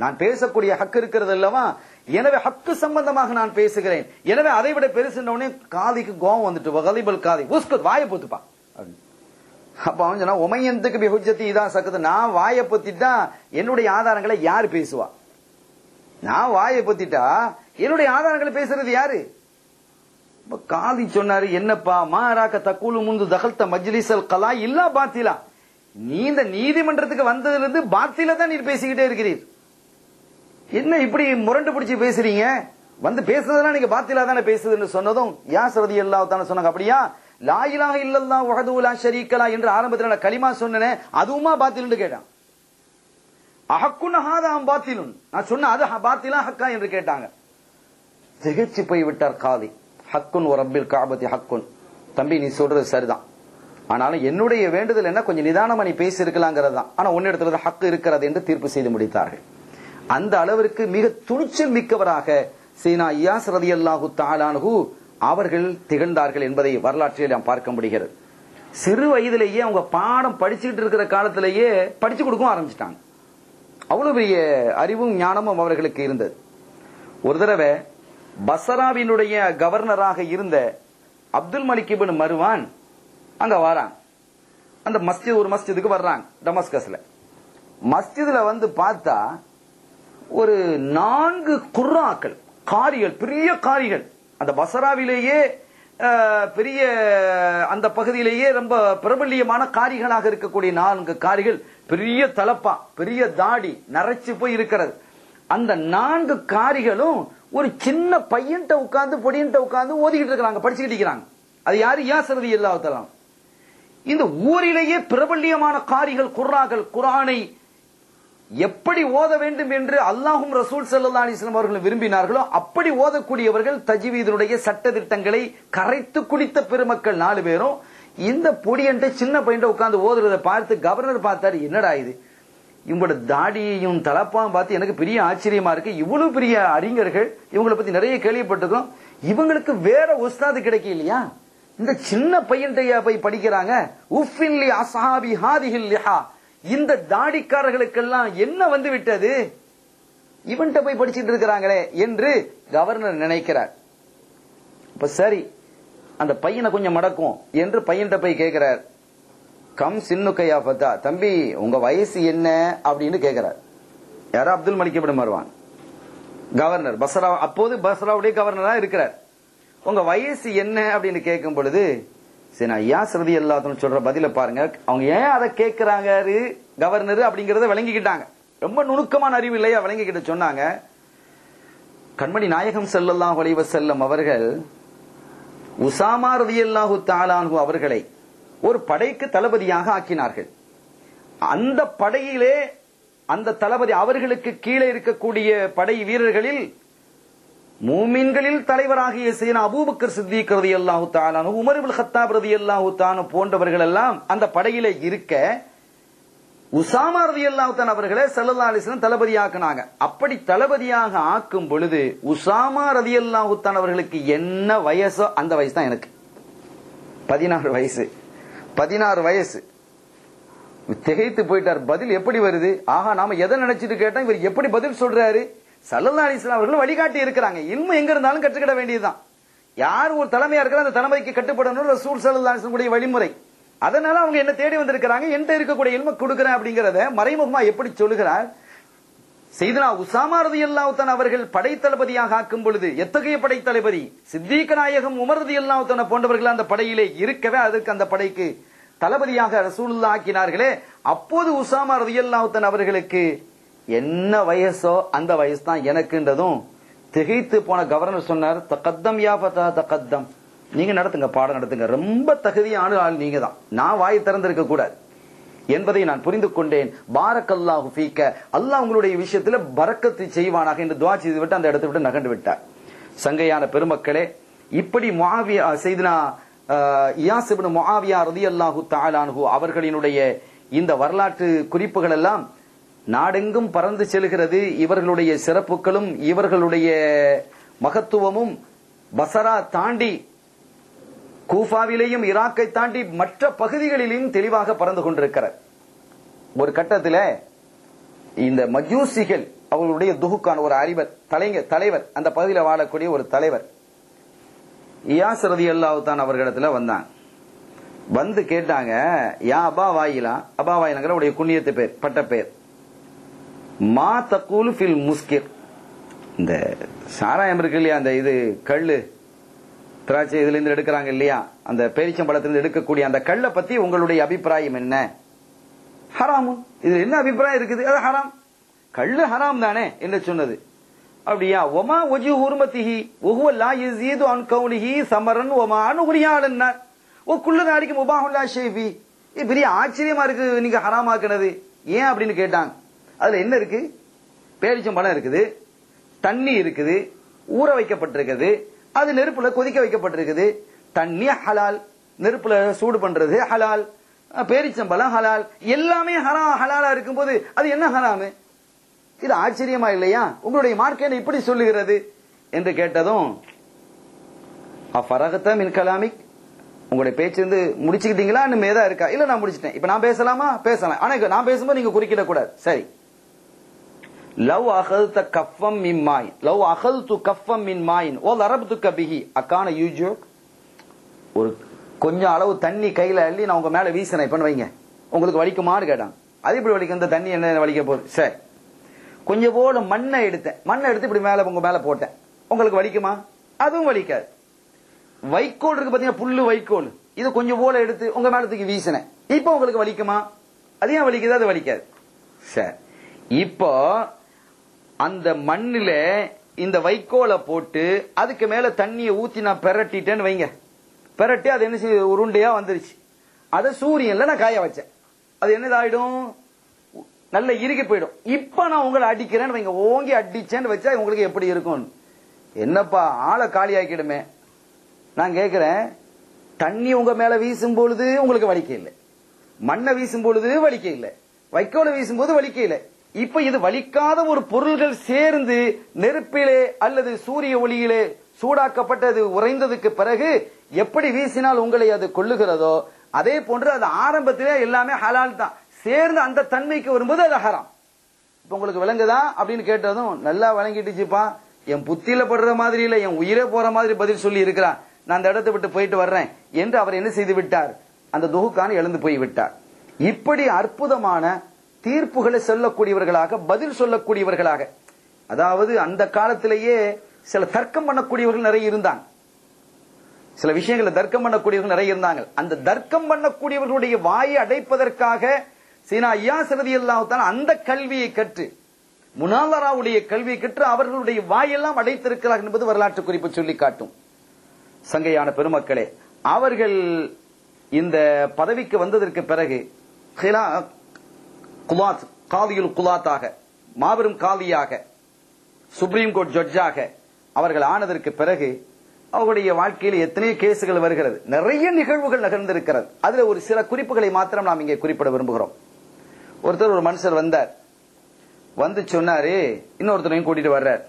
Speaker 1: நான் பேசக்கூடிய ஹக்கு இருக்கிறது அல்லவா எனவே ஹக்கு சம்பந்தமாக நான் பேசுகிறேன் எனவே அதை விட பெருசுன்ற உடனே காதிக்கு கோவம் வந்துட்டு வகலிபல் காதி உஸ்குத் வாயை பொத்துப்பா அப்படின்னு. அப்ப அவன் சொன்னா உமையந்துக்கு பிஹுஜத்தி இதான் சக்கத்து நான் வாயை பொத்திட்டா என்னுடைய ஆதாரங்களை யாரு பேசுவா நான் வாயை பொத்திட்டா என்னுடைய ஆதாரங்களை பேசுறது யாரு அப்ப காதி சொன்னாரு என்னப்பா மாராக்க தக்கூலு முந்து தகல்த மஜ்லிசல் கலா இல்லா பாத்திலா நீ இந்த நீதிமன்றத்துக்கு வந்ததுல இருந்து பாத்தில தான் நீர் பேசிக்கிட்டே இருக்கிறீர் என்ன இப்படி முரண்டு பிடிச்சு பேசுறீங்க வந்து பேசுறதுலாம் நீங்க பாத்திலா தானே பேசுதுன்னு சொன்னதும் யா சரதி அல்லா தானே சொன்னாங்க அப்படியா லா இலாஹ இல்லல்லாஹ் வஹதுஹு லா ஷரீக்க லா என்று ஆரம்பத்தில் நான் களிமா சொன்னேனே அதுவுமா பாத்தில்னு கேட்டான் அஹக்குன் ஹாதாம் பாத்திலுன் நான் சொன்ன அது ஹ- பாத்திலா ஹக்கா என்று கேட்டாங்க திகைச்சு போய் விட்டார் காதி ஹக்குன் ஒரு ரப்பில் காபத்தி ஹக்குன் தம்பி நீ சொல்றது சரிதான் ஆனாலும் என்னுடைய வேண்டுதல் என்ன கொஞ்சம் நிதானமா நீ பேசி இருக்கலாங்கிறது தான் ஆனா உன்னிடத்துல தான் ஹக்கு இருக்கிறது என்று தீர்ப்பு செய்து முடித்தார்கள் அந்த அளவிற்கு மிக துணிச்சல் மிக்கவராக சீனா இயாஸ் ரதி அல்லாஹு தாலானு அவர்கள் திகழ்ந்தார்கள் என்பதை வரலாற்றில் நாம் பார்க்க முடிகிறது சிறு வயதிலேயே அவங்க பாடம் படிச்சுக்கிட்டு இருக்கிற காலத்திலேயே படிச்சு கொடுக்க ஆரம்பிச்சிட்டாங்க அவ்வளவு பெரிய அறிவும் ஞானமும் அவர்களுக்கு இருந்தது ஒரு தடவை பசராவினுடைய கவர்னராக இருந்த அப்துல் மலிக் இப்னு மருவான் அங்க வராங்க அந்த மஸ்ஜித் ஒரு மஸ்ஜிதுக்கு வர்றாங்க டமஸ்கஸ்ல மஸ்ஜிதுல வந்து பார்த்தா ஒரு நான்கு குர்ராக்கள் காரிகள் பெரிய காரிகள் அந்த பசராவிலேயே அஹ், பெரிய அந்த பகுதியிலேயே ரொம்ப பிரபல்யமான காரிகளாக இருக்கக்கூடிய நான்கு காரிகள் பெரிய தலப்பா பெரிய தாடி நரைச்சு போய் இருக்கிறது அந்த நான்கு காரிகளும் ஒரு சின்ன பையன்ட்ட உட்கார்ந்து பொடியன்ட்ட உட்கார்ந்து ஓதிக்கிட்டு இருக்கிறாங்க படிச்சுக்கிட்டு இருக்கிறாங்க அது யாரு யாசரதி இல்லாதலாம் இந்த ஊரிலேயே பிரபல்யமான காரிகள் குர்ராக்கள் குரானை எப்படி ஓத வேண்டும் என்று அல்லாஹும் ரசூல் ஸல்லல்லாஹு அலைஹி வஸல்லம் அவர்கள் விரும்பினார்களோ அப்படி ஓதக்கூடியவர்கள் தஜ்வீதினுடைய சட்ட திட்டங்களை கரைத்து குடித்த பெருமக்கள் நாலு பேரும் இந்த பொடியன்ட்ட சின்ன பையன்ட்ட உட்கார்ந்து ஓதுறதை பார்த்து கவர்னர் பார்த்தாரு என்னடா இது இவங்களோட தாடியையும் தலப்பாவும் பார்த்து எனக்கு பெரிய ஆச்சரியமா இருக்கு இவ்வளவு பெரிய அறிஞர்கள் இவங்களை பத்தி நிறைய கேள்விப்பட்டிருக்கோம் இவங்களுக்கு வேற உஸ்தாது கிடைக்க இல்லையா இந்த சின்ன பையன்ட்டையா போய் படிக்கிறாங்க உஃபின்லி அஸ்ஹாபி ஹாதிஹில் லிஹா இந்த தாடிக்காரர்களுக்கெல்லாம் என்ன வந்து விட்டது இவன்ட்ட போய் படிச்சிட்டு இருக்கிறாங்களே என்று கவர்னர் நினைக்கிறார் இப்ப சரி அந்த பையனை கொஞ்சம் மடக்கும் என்று பையன்ட்ட போய் கேட்கிறார் கம் சின்னுக்கையா பத்தா தம்பி உங்க வயசு என்ன அப்படின்னு கேட்கிறார் யாரோ Abdul Malik ibn Marwan governor Basra அப்போது பஸ்ராவுடைய கவர்னரா இருக்கிறார் உங்க வயசு என்ன அப்படின்னு கேட்கும் பொழுது சரி நான் யாசிரதி எல்லாத்தையும் சொல்ற பதில பாருங்க அவங்க ஏன் அதை கேட்கிறாங்க கவர்னர் அப்படிங்கறத விளங்கிக்கிட்டாங்க ரொம்ப நுணுக்கமான அறிவு இல்லையா விளங்கிக்கிட்டு சொன்னாங்க கண்மணி நாயகம் ஸல்லல்லாஹு அலைஹி வஸல்லம் அவர்கள் உசாமா ரலியல்லாஹு தஆலாஹு அவர்களை ஒரு படைக்கு தளபதியாக ஆக்கினார்கள் அந்த படையிலே அந்த தளபதி அவர்களுக்கு கீழே இருக்கக்கூடிய படை வீரர்களில் மூமின்களில் தலைவராகிய சீனா அபூபக்கர் சித்திக் ரலியல்லாஹு தஆலாஹு உமர் இப்னு கத்தாப் ரலியல்லாஹு தஆலா போன்றவர்கள் எல்லாம் அந்த படையிலே இருக்க உசாமா ரலியல்லாஹு தஆலா அவர்களை ஸல்லல்லாஹு அலைஹி வஸல்லம் தளபதியாக்குனாங்க அப்படி தளபதியாக ஆக்கும் பொழுது உசாமா ரலியல்லாஹு தஆலா அவர்களுக்கு என்ன வயசோ அந்த வயசு தான் எனக்கு பதினாறு வயசு பதினாறு வயசு திகைத்து போயிட்டார் பதில் எப்படி வருது ஆஹா நாம எதை நினைச்சிட்டு கேட்டோம் இவர் எப்படி பதில் சொல்றாரு சல்லல்லா அலிஸ்லாம் அவர்கள் வழிகாட்டி இருக்கிறாங்க இல்மு எங்க இருந்தாலும் கற்றுக்கிட வேண்டியதுதான் யார் ஒரு தலைமையா இருக்கிற அந்த தலைமைக்கு கட்டுப்படணும் ரசூல் சல்லல்லா அலிஸ்லாம் கூடிய வழிமுறை அதனால அவங்க என்ன தேடி வந்திருக்கிறாங்க என்கிட்ட இருக்கக்கூடிய இல்ம கொடுக்கிறேன் அப்படிங்கறத மறைமுகமா எப்படி சொல்லுகிறார் செய்தனா உசாமா ரதியல்லாஹுத்தன் அவர்கள் படைத்தளபதியாக ஆக்கும் பொழுது எத்தகைய படைத்தளபதி சித்திக நாயகம் உமர் ரதியல்லாஹுத்தன போன்றவர்கள் அந்த படையிலே இருக்கவே அதற்கு அந்த படைக்கு தளபதியாக ரசூலுல்லா ஆக்கினார்களே அப்போது உசாமா ரதியல்லாஹுத்தன் அவர்களுக்கு என்ன வயசோ அந்த வயசு தான் எனக்குன்றதும் திகைத்து போன கவர்னர் சொன்னார் தக்கத்தம் யா பத்தா தக்கத்தம் நீங்க நடத்துங்க பாடம் நடத்துங்க ரொம்ப தகுதியான ஆள் நீங்க தான் நான் வாய் திறந்திருக்க கூடாது என்பதை நான் புரிந்து கொண்டேன் பாரக்கல்லாஹு ஃபீக்க அல்லாஹ் உங்களுடைய விஷயத்துல பரக்கத்து செய்வானாக என்று துவா செய்து விட்டு அந்த இடத்தை விட்டு நகண்டு விட்டார் சங்கையான பெருமக்களே இப்படி முஆவியா செய்தனா இயாஸ் இப்னு முஆவியா ரலியல்லாஹு தஆலாஹு அவர்களினுடைய இந்த வரலாற்று குறிப்புகள் எல்லாம் நாடெங்கும் பறந்து செல்கிறது இவர்களுடைய சிறப்புகளும் இவர்களுடைய மகத்துவமும் பசரா தாண்டி கூஃபாவிலேயும் ஈராக்கை தாண்டி மற்ற பகுதிகளிலும் தெளிவாக பறந்து கொண்டிருக்கிறது ஒரு கட்டத்தில் இந்த மஜூசிகள் அவர்களுடைய துகுக்கான ஒரு அறிவர் தலைங்க தலைவர் அந்த பகுதியில் வாழக்கூடிய ஒரு தலைவர் இயாஸ் ரதி அல்லாஹுத்தான் அவர்களிடத்துல வந்தாங்க வந்து கேட்டாங்க யா அபா வாயிலா அபா வாயிலாங்கிற உடைய குண்ணியத்து பேர் பட்ட பேர் மா தக்கூலு ஃபில் முஸ்கிர் இந்த சாராயம் இருக்கு இல்லையா அந்த இது கள்ளு திராட்சை இதுல இருந்து எடுக்கிறாங்க இல்லையா அந்த பேரிச்சம்பழத்திலிருந்து எடுக்கக்கூடிய அந்த கல்லை பத்தி உங்களுடைய அபிப்பிராயம் என்ன ஹராமுன் இது என்ன அபிப்பிராயம் இருக்குது அது ஹராம் கள்ளு ஹராம் தானே என்று சொன்னது அப்படியா ஒமா ஒஜி உருமத்திஹி ஒஹுவ லா யஸீது அன் கௌனிஹி சமரன் ஒமா அனுகுரியா அலன்னார் ஓ குள்ள நாடிக்கு முபாஹுல்லா ஷேஃபி இது பெரிய ஆச்சரியமா இருக்கு நீங்க ஹராமாக்குனது ஏன் அப்படின்னு கேட்டாங்க அதுல என்ன இருக்கு பேரிச்சம்பழம் இருக்குது தண்ணி இருக்குது ஊற வைக்கப்பட்டிருக்குது அது நெருப்புல கொதிக்க வைக்கப்பட்டிருக்குது தண்ணி ஹலால் நெருப்புல சூடு பண்றது ஹலால் பேரிச்சம்பழம் ஹலால் எல்லாமே ஹரா ஹலாலா இருக்கும்போது அது என்ன ஹராமு இது ஆச்சரியமா இல்லையா உங்களுடைய மார்க்கெட் இப்படி சொல்லுகிறது என்று கேட்டதும் அஃபரகத்த மின் கலாமிக் உங்களுடைய பேச்சு வந்து முடிச்சுக்கிட்டீங்களா இன்னும் ஏதா இருக்கா இல்ல நான் முடிச்சிட்டேன் இப்ப நான் பேசலாமா பேசலாம் ஆனா நான் பேசும்போது நீங்க குறுக்கிட கூடாது சரி லவ் அகல்த கஃபம் மின் மாய் லவ் அகல்து கஃபம் மின் மாயின் ஓ லரப்து கபிஹி அக்கான யூஜோ ஒரு கொஞ்சம் அளவு தண்ணி கையில அள்ளி நான் உங்க மேல வீசினேன் இப்ப வைங்க உங்களுக்கு வலிக்குமான்னு கேட்டான் அது இப்படி வலிக்கும் இந்த தண்ணி என்ன வலிக்க போகுது சரி கொஞ்சம் போல மண்ணை எடுத்தேன் மண்ணை எடுத்து இப்படி மேல உங்க மேல போட்டேன் உங்களுக்கு வலிக்குமா அதுவும் வலிக்காது வைக்கோல் இருக்கு பாத்தீங்கன்னா புல்லு வைக்கோல் இது கொஞ்சம் போல எடுத்து உங்க மேல தூக்கி வீசினேன் இப்போ உங்களுக்கு வலிக்குமா அது ஏன் வலிக்குது அது வலிக்காது சரி இப்போ அந்த மண்ணில இந்த வைக்கோலை போட்டு அதுக்கு மேல தண்ணியை ஊத்தி நான் பெரட்டிட்டேன்னு வைங்க பெரட்டி அது என்ன செய்ய உருண்டையா வந்துருச்சு அதை சூரியன்ல நான் காய வச்சேன் அது என்னதாயிடும் நல்ல இறுகி போயிடும் இப்ப நான் உங்களை அடிக்கிறேன்னு வைங்க ஓங்கி அடிச்சேன்னு வச்சா உங்களுக்கு எப்படி இருக்கும் என்னப்பா ஆளை காலி ஆக்கிடுமே நான் கேக்குறேன் தண்ணி உங்க மேல வீசும் பொழுது உங்களுக்கு வலிக்க இல்லை மண்ணை வீசும் பொழுது வலிக்க இல்லை வைக்கோலை வீசும் போது வலிக்க இல்லை இப்ப இது வலிக்காத ஒரு பொருள்கள் சேர்ந்து நெருப்பிலே அல்லது சூரிய ஒளியிலே சூடாக்கப்பட்டது உறைந்ததுக்கு பிறகு எப்படி வீசினால் உங்களை அது கொள்ளுகிறதோ அதே போன்று அது ஆரம்பத்திலே எல்லாமே ஹலால் தான் சேர்ந்து அந்த தன்மைக்கு வரும்போது அது ஹராம் இப்ப உங்களுக்கு விளங்குதா அப்படின்னு கேட்டதும் நல்லா விளங்கிட்டுச்சுப்பா என் புத்தியில படுற மாதிரி இல்ல என் உயிரே போற மாதிரி பதில் சொல்லி இருக்கிறான் நான் அந்த இடத்தை விட்டு போயிட்டு வர்றேன் என்று அவர் என்ன செய்து விட்டார் அந்த துகுக்கான எழுந்து போய் விட்டார் இப்படி அற்புதமான தீர்ப்புகளை சொல்லக்கூடியவர்களாக பதில் சொல்லக்கூடியவர்களாக அதாவது அந்த காலத்திலேயே சில தர்க்கம் பண்ணக்கூடியவர்கள் நிறைய இருந்தாங்க சில விஷயங்களை தர்க்கம் பண்ணக்கூடியவர்கள் நிறைய இருந்தாங்க அந்த தர்க்கம் பண்ணக்கூடியவர்களுடைய வாயை அடைப்பதற்காக சீனா ஐயா சரதி அல்லாஹால அந்த கல்வியை கற்று முனாலராவுடைய கல்வியை கற்று அவர்களுடைய வாயெல்லாம் அடைத்திருக்கிறார்கள் என்பது வரலாற்று குறிப்பு சொல்லி காட்டும் சங்கையான பெருமக்களே அவர்கள் இந்த பதவிக்கு வந்ததற்கு பிறகு குலாத் காதியுல் குலாத்தாக மாபெரும் காதியாக சுப்ரீம் கோர்ட் ஜட்ஜாக அவர்கள் ஆனதற்கு பிறகு அவருடைய வாழ்க்கையில் எத்தனையோ கேசுகள் வருகிறது நிறைய நிகழ்வுகள் நகர்ந்திருக்கிறது அதுல ஒரு சில குறிப்புகளை மாத்திரம் நாம் இங்கே குறிப்பிட விரும்புகிறோம் ஒருத்தர் ஒரு மனுஷர் வந்தார் வந்து சொன்னாரு இன்னொருத்தரையும் கூட்டிட்டு வர்றார்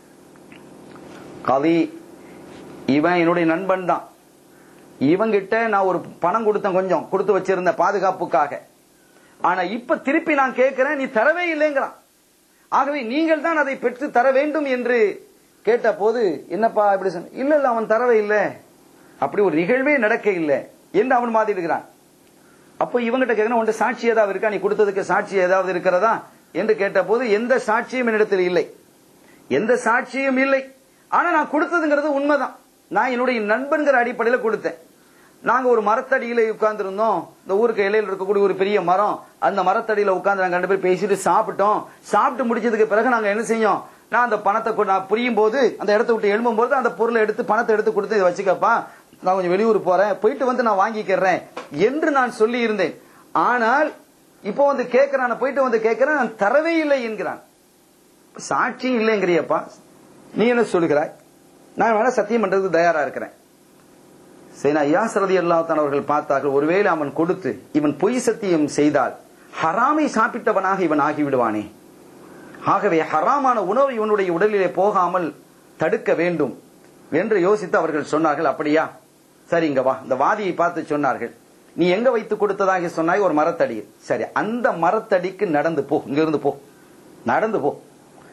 Speaker 1: கவி இவன் என்னுடைய நண்பன் தான் இவங்கிட்ட நான் ஒரு பணம் கொடுத்தேன் கொஞ்சம் கொடுத்து வச்சிருந்த பாதுகாப்புக்காக ஆனா இப்ப திருப்பி நான் கேட்கிறேன் நீ தரவே இல்லைங்கிறான் ஆகவே நீங்கள் தான் அதை பெற்று தர வேண்டும் என்று கேட்ட போது என்னப்பா இப்படி சொன்ன இல்ல இல்ல அவன் தரவே இல்லை அப்படி ஒரு நிகழ்வே நடக்க இல்லை என்று அவன் மாதிரி இருக்கிறான் அப்போ இவங்கிட்ட கேட்கணும் உன்ட்ட சாட்சி ஏதாவது இருக்கா நீ கொடுத்ததுக்கு சாட்சி ஏதாவது இருக்கிறதா என்று கேட்ட போது எந்த சாட்சியும் என்னிடத்தில் இல்லை எந்த சாட்சியும் இல்லை ஆனா நான் கொடுத்ததுங்கிறது உண்மைதான் நான் என்னுடைய நண்பன்கிற அடிப்படையில் கொடுத்தேன் நாங்க ஒரு மரத்தடியில உட்கார்ந்து இருந்தோம் இந்த ஊருக்கு இலையில இருக்கக்கூடிய ஒரு பெரிய மரம் அந்த மரத்தடியில உட்கார்ந்து நாங்க ரெண்டு பேரும் பேசிட்டு சாப்பிட்டோம் சாப்பிட்டு முடிச்சதுக்கு பிறகு நாங்க என்ன செய்யும் நான் அந்த பணத்தை கொ- நான் புரியும் போது அந்த இடத்த விட்டு எழும்பும் போது அந்த பொருளை எடுத்து பணத்தை எடுத்து கொடுத்து இதை வச்சுக்கப்பா நான் கொஞ்சம் வெளியூர் போறேன் போயிட்டு வந்து நான் வாங்கிக்கிறேன் என்று நான் சொல்லி இருந்தேன் ஆனால் இப்போ வந்து கேட்கிறான் போயிட்டு வந்து கேட்கிறேன் நான் தரவே இல்லை என்கிறான் சாட்சியும் இல்லைங்கிறியப்பா நீ என்ன சொல்லுகிறாய் நான் வேணா சத்தியம் பண்றதுக்கு தயாரா இருக்கிறேன் சரி நான் யாசரதி அல்லாத்தான் அவர்கள் பார்த்தார்கள் ஒருவேளை அவன் கொடுத்து இவன் பொய் சத்தியம் செய்தால் ஹராமை சாப்பிட்டவனாக இவன் ஆகிவிடுவானே ஆகவே ஹராமான உணவு இவனுடைய உடலிலே போகாமல் தடுக்க வேண்டும் என்று யோசித்து அவர்கள் சொன்னார்கள் அப்படியா சரி இங்க வா இந்த வாதியை பார்த்து சொன்னார்கள் நீ எங்க வைத்து கொடுத்ததாக சொன்னாய் ஒரு மரத்தடி சரி அந்த மரத்தடிக்கு நடந்து போ இங்க இருந்து போ நடந்து போ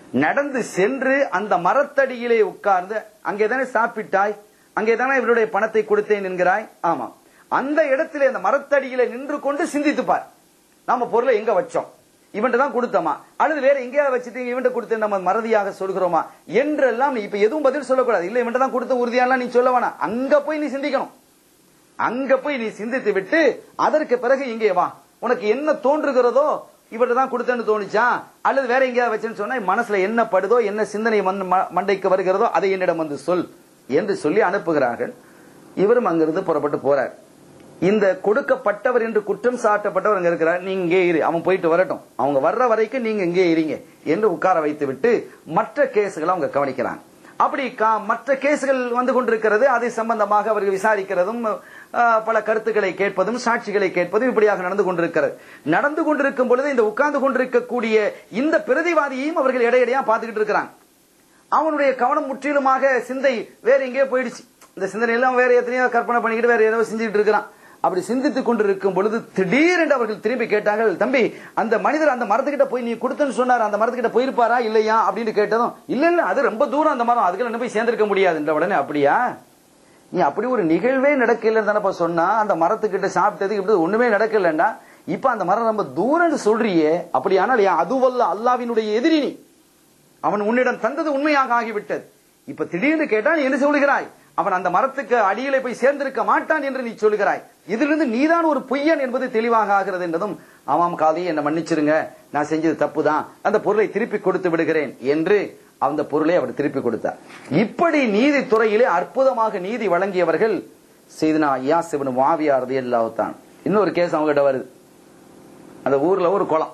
Speaker 1: நடந்து சென்று அந்த மரத்தடியிலே உட்கார்ந்து அங்கே தானே சாப்பிட்டாய் அங்கே தானே இவருடைய பணத்தை கொடுத்தேன் என்கிறாய் ஆமா அந்த இடத்திலே அந்த மரத்தடியிலே நின்று கொண்டு சிந்தித்துப்பார் நாம பொருளை எங்க வச்சோம் இவன்ட்ட தான் கொடுத்தோமா அல்லது வேற எங்கேயாவது வச்சுட்டு இவன்ட்ட கொடுத்து நம்ம மறதியாக சொல்கிறோமா என்றெல்லாம் நீ இப்ப எதுவும் பதில் சொல்லக்கூடாது இல்ல இவன்ட்ட தான் கொடுத்த உறுதியாலாம் நீ சொல்ல வேணாம் அங்க போய் நீ சிந்திக்கணும் அங்க போய் நீ சிந்தித்து விட்டு அதற்கு பிறகு இங்கே வா உனக்கு என்ன தோன்றுகிறதோ இவர்கிட்ட தான் கொடுத்தேன்னு தோணுச்சா அல்லது வேற எங்கேயாவது வச்சேன்னு சொன்னா மனசுல என்ன படுதோ என்ன சிந்தனை வந்து ம- மண்டைக்கு வருகிறதோ அதை என்னிடம் வந்து சொல் என்று சொல்லி அனுப்புகிறார்கள் இவரும் அங்கிருந்து புறப்பட்டு போறார் இந்த கொடுக்கப்பட்டவர் என்று குற்றம் சாட்டப்பட்டவர் அங்க இருக்கிறார் நீங்க இங்கே இரு அவன் போயிட்டு வரட்டும் அவங்க வர்ற வரைக்கும் நீங்க இங்கே இருங்க என்று உட்கார வைத்து விட்டு மற்ற கேஸுகளை அவங்க கவனிக்கிறாங்க அப்படி கா- மற்ற கேசுகள் வந்து கொண்டிருக்கிறது அதை சம்பந்தமாக அவர்கள் விசாரிக்கிறதும் அஹ், பல கருத்துக்களை கேட்பதும் சாட்சிகளை கேட்பதும் இப்படியாக நடந்து கொண்டிருக்கிறது நடந்து கொண்டிருக்கும் பொழுது இந்த உட்கார்ந்து கொண்டிருக்கக்கூடிய இந்த பிரதிவாதியையும் அவர்கள் இடையிடையா பார்த்துக்கிட்டு இருக்கிறாங்க அவனுடைய கவனம் முற்றிலுமாக சிந்தை வேற எங்கேயோ போயிடுச்சு இந்த சிந்தனை எல்லாம் வேற எத்தனையோ கற்பனை பண்ணிக்கிட்டு வேற ஏதோ செஞ்சுட்டு இருக்கிறான் அப்படி சிந்தித்துக் கொண்டிருக்கும் பொழுது திடீரென்று அவர்கள் திரும்பி கேட்டார்கள் தம்பி அந்த மனிதர் அந்த மரத்துக்கிட்ட போய் நீ கொடுத்தன்னு சொன்னார் அந்த மரத்துக்கிட்ட போயிருப்பாரா இல்லையா அப்படின்னு கேட்டதும் இல்ல இல்ல அது ரொம்ப தூரம் அந்த மரம் அதுக்கு என்ன போய் சேர்ந்திருக்க முடியாதுன்ற உடனே அப்படியா நீ அப்படி ஒரு நிகழ்வே நடக்கலன்னு தானப்பா சொன்னா அந்த மரத்துக்கிட்ட சாப்பிட்டதுக்கு இப்படி ஒண்ணுமே நடக்கலன்னா இப்ப அந்த மரம் ரொம்ப தூரம்னு சொல்றியே அப்படியானால் ஏன் அதுவல்ல அல்லாவினுடைய எதிரி நீ அவன் உன்னிடம் தந்தது உண்மையாக ஆகிவிட்டது இப்ப திடீர்னு கேட்டா நீ என்ன சொல்லுகிறாய் அவன் அந்த மரத்துக்கு அடியிலே போய் சேர்ந்திருக்க மாட்டான் என்று நீ சொல்லுகிறாய் இதிலிருந்து நீதான் ஒரு பொய்யன் என்பது தெளிவாக ஆகிறது என்றதும் ஆமாம் காதி என்ன மன்னிச்சிருங்க நான் செஞ்சது தப்புதான் அந்த பொருளை திருப்பி கொடுத்து விடுகிறேன் என்று அந்த பொருளை அவர் திருப்பி கொடுத்தார் இப்படி நீதித்துறையிலே அற்புதமாக நீதி வழங்கியவர்கள் செய்தனா ஐயாஸ் இவனு மாவியா ரதியல்லாஹு தான் இன்னொரு கேஸ் அவங்ககிட்ட வருது அந்த ஊர்ல ஒரு குளம்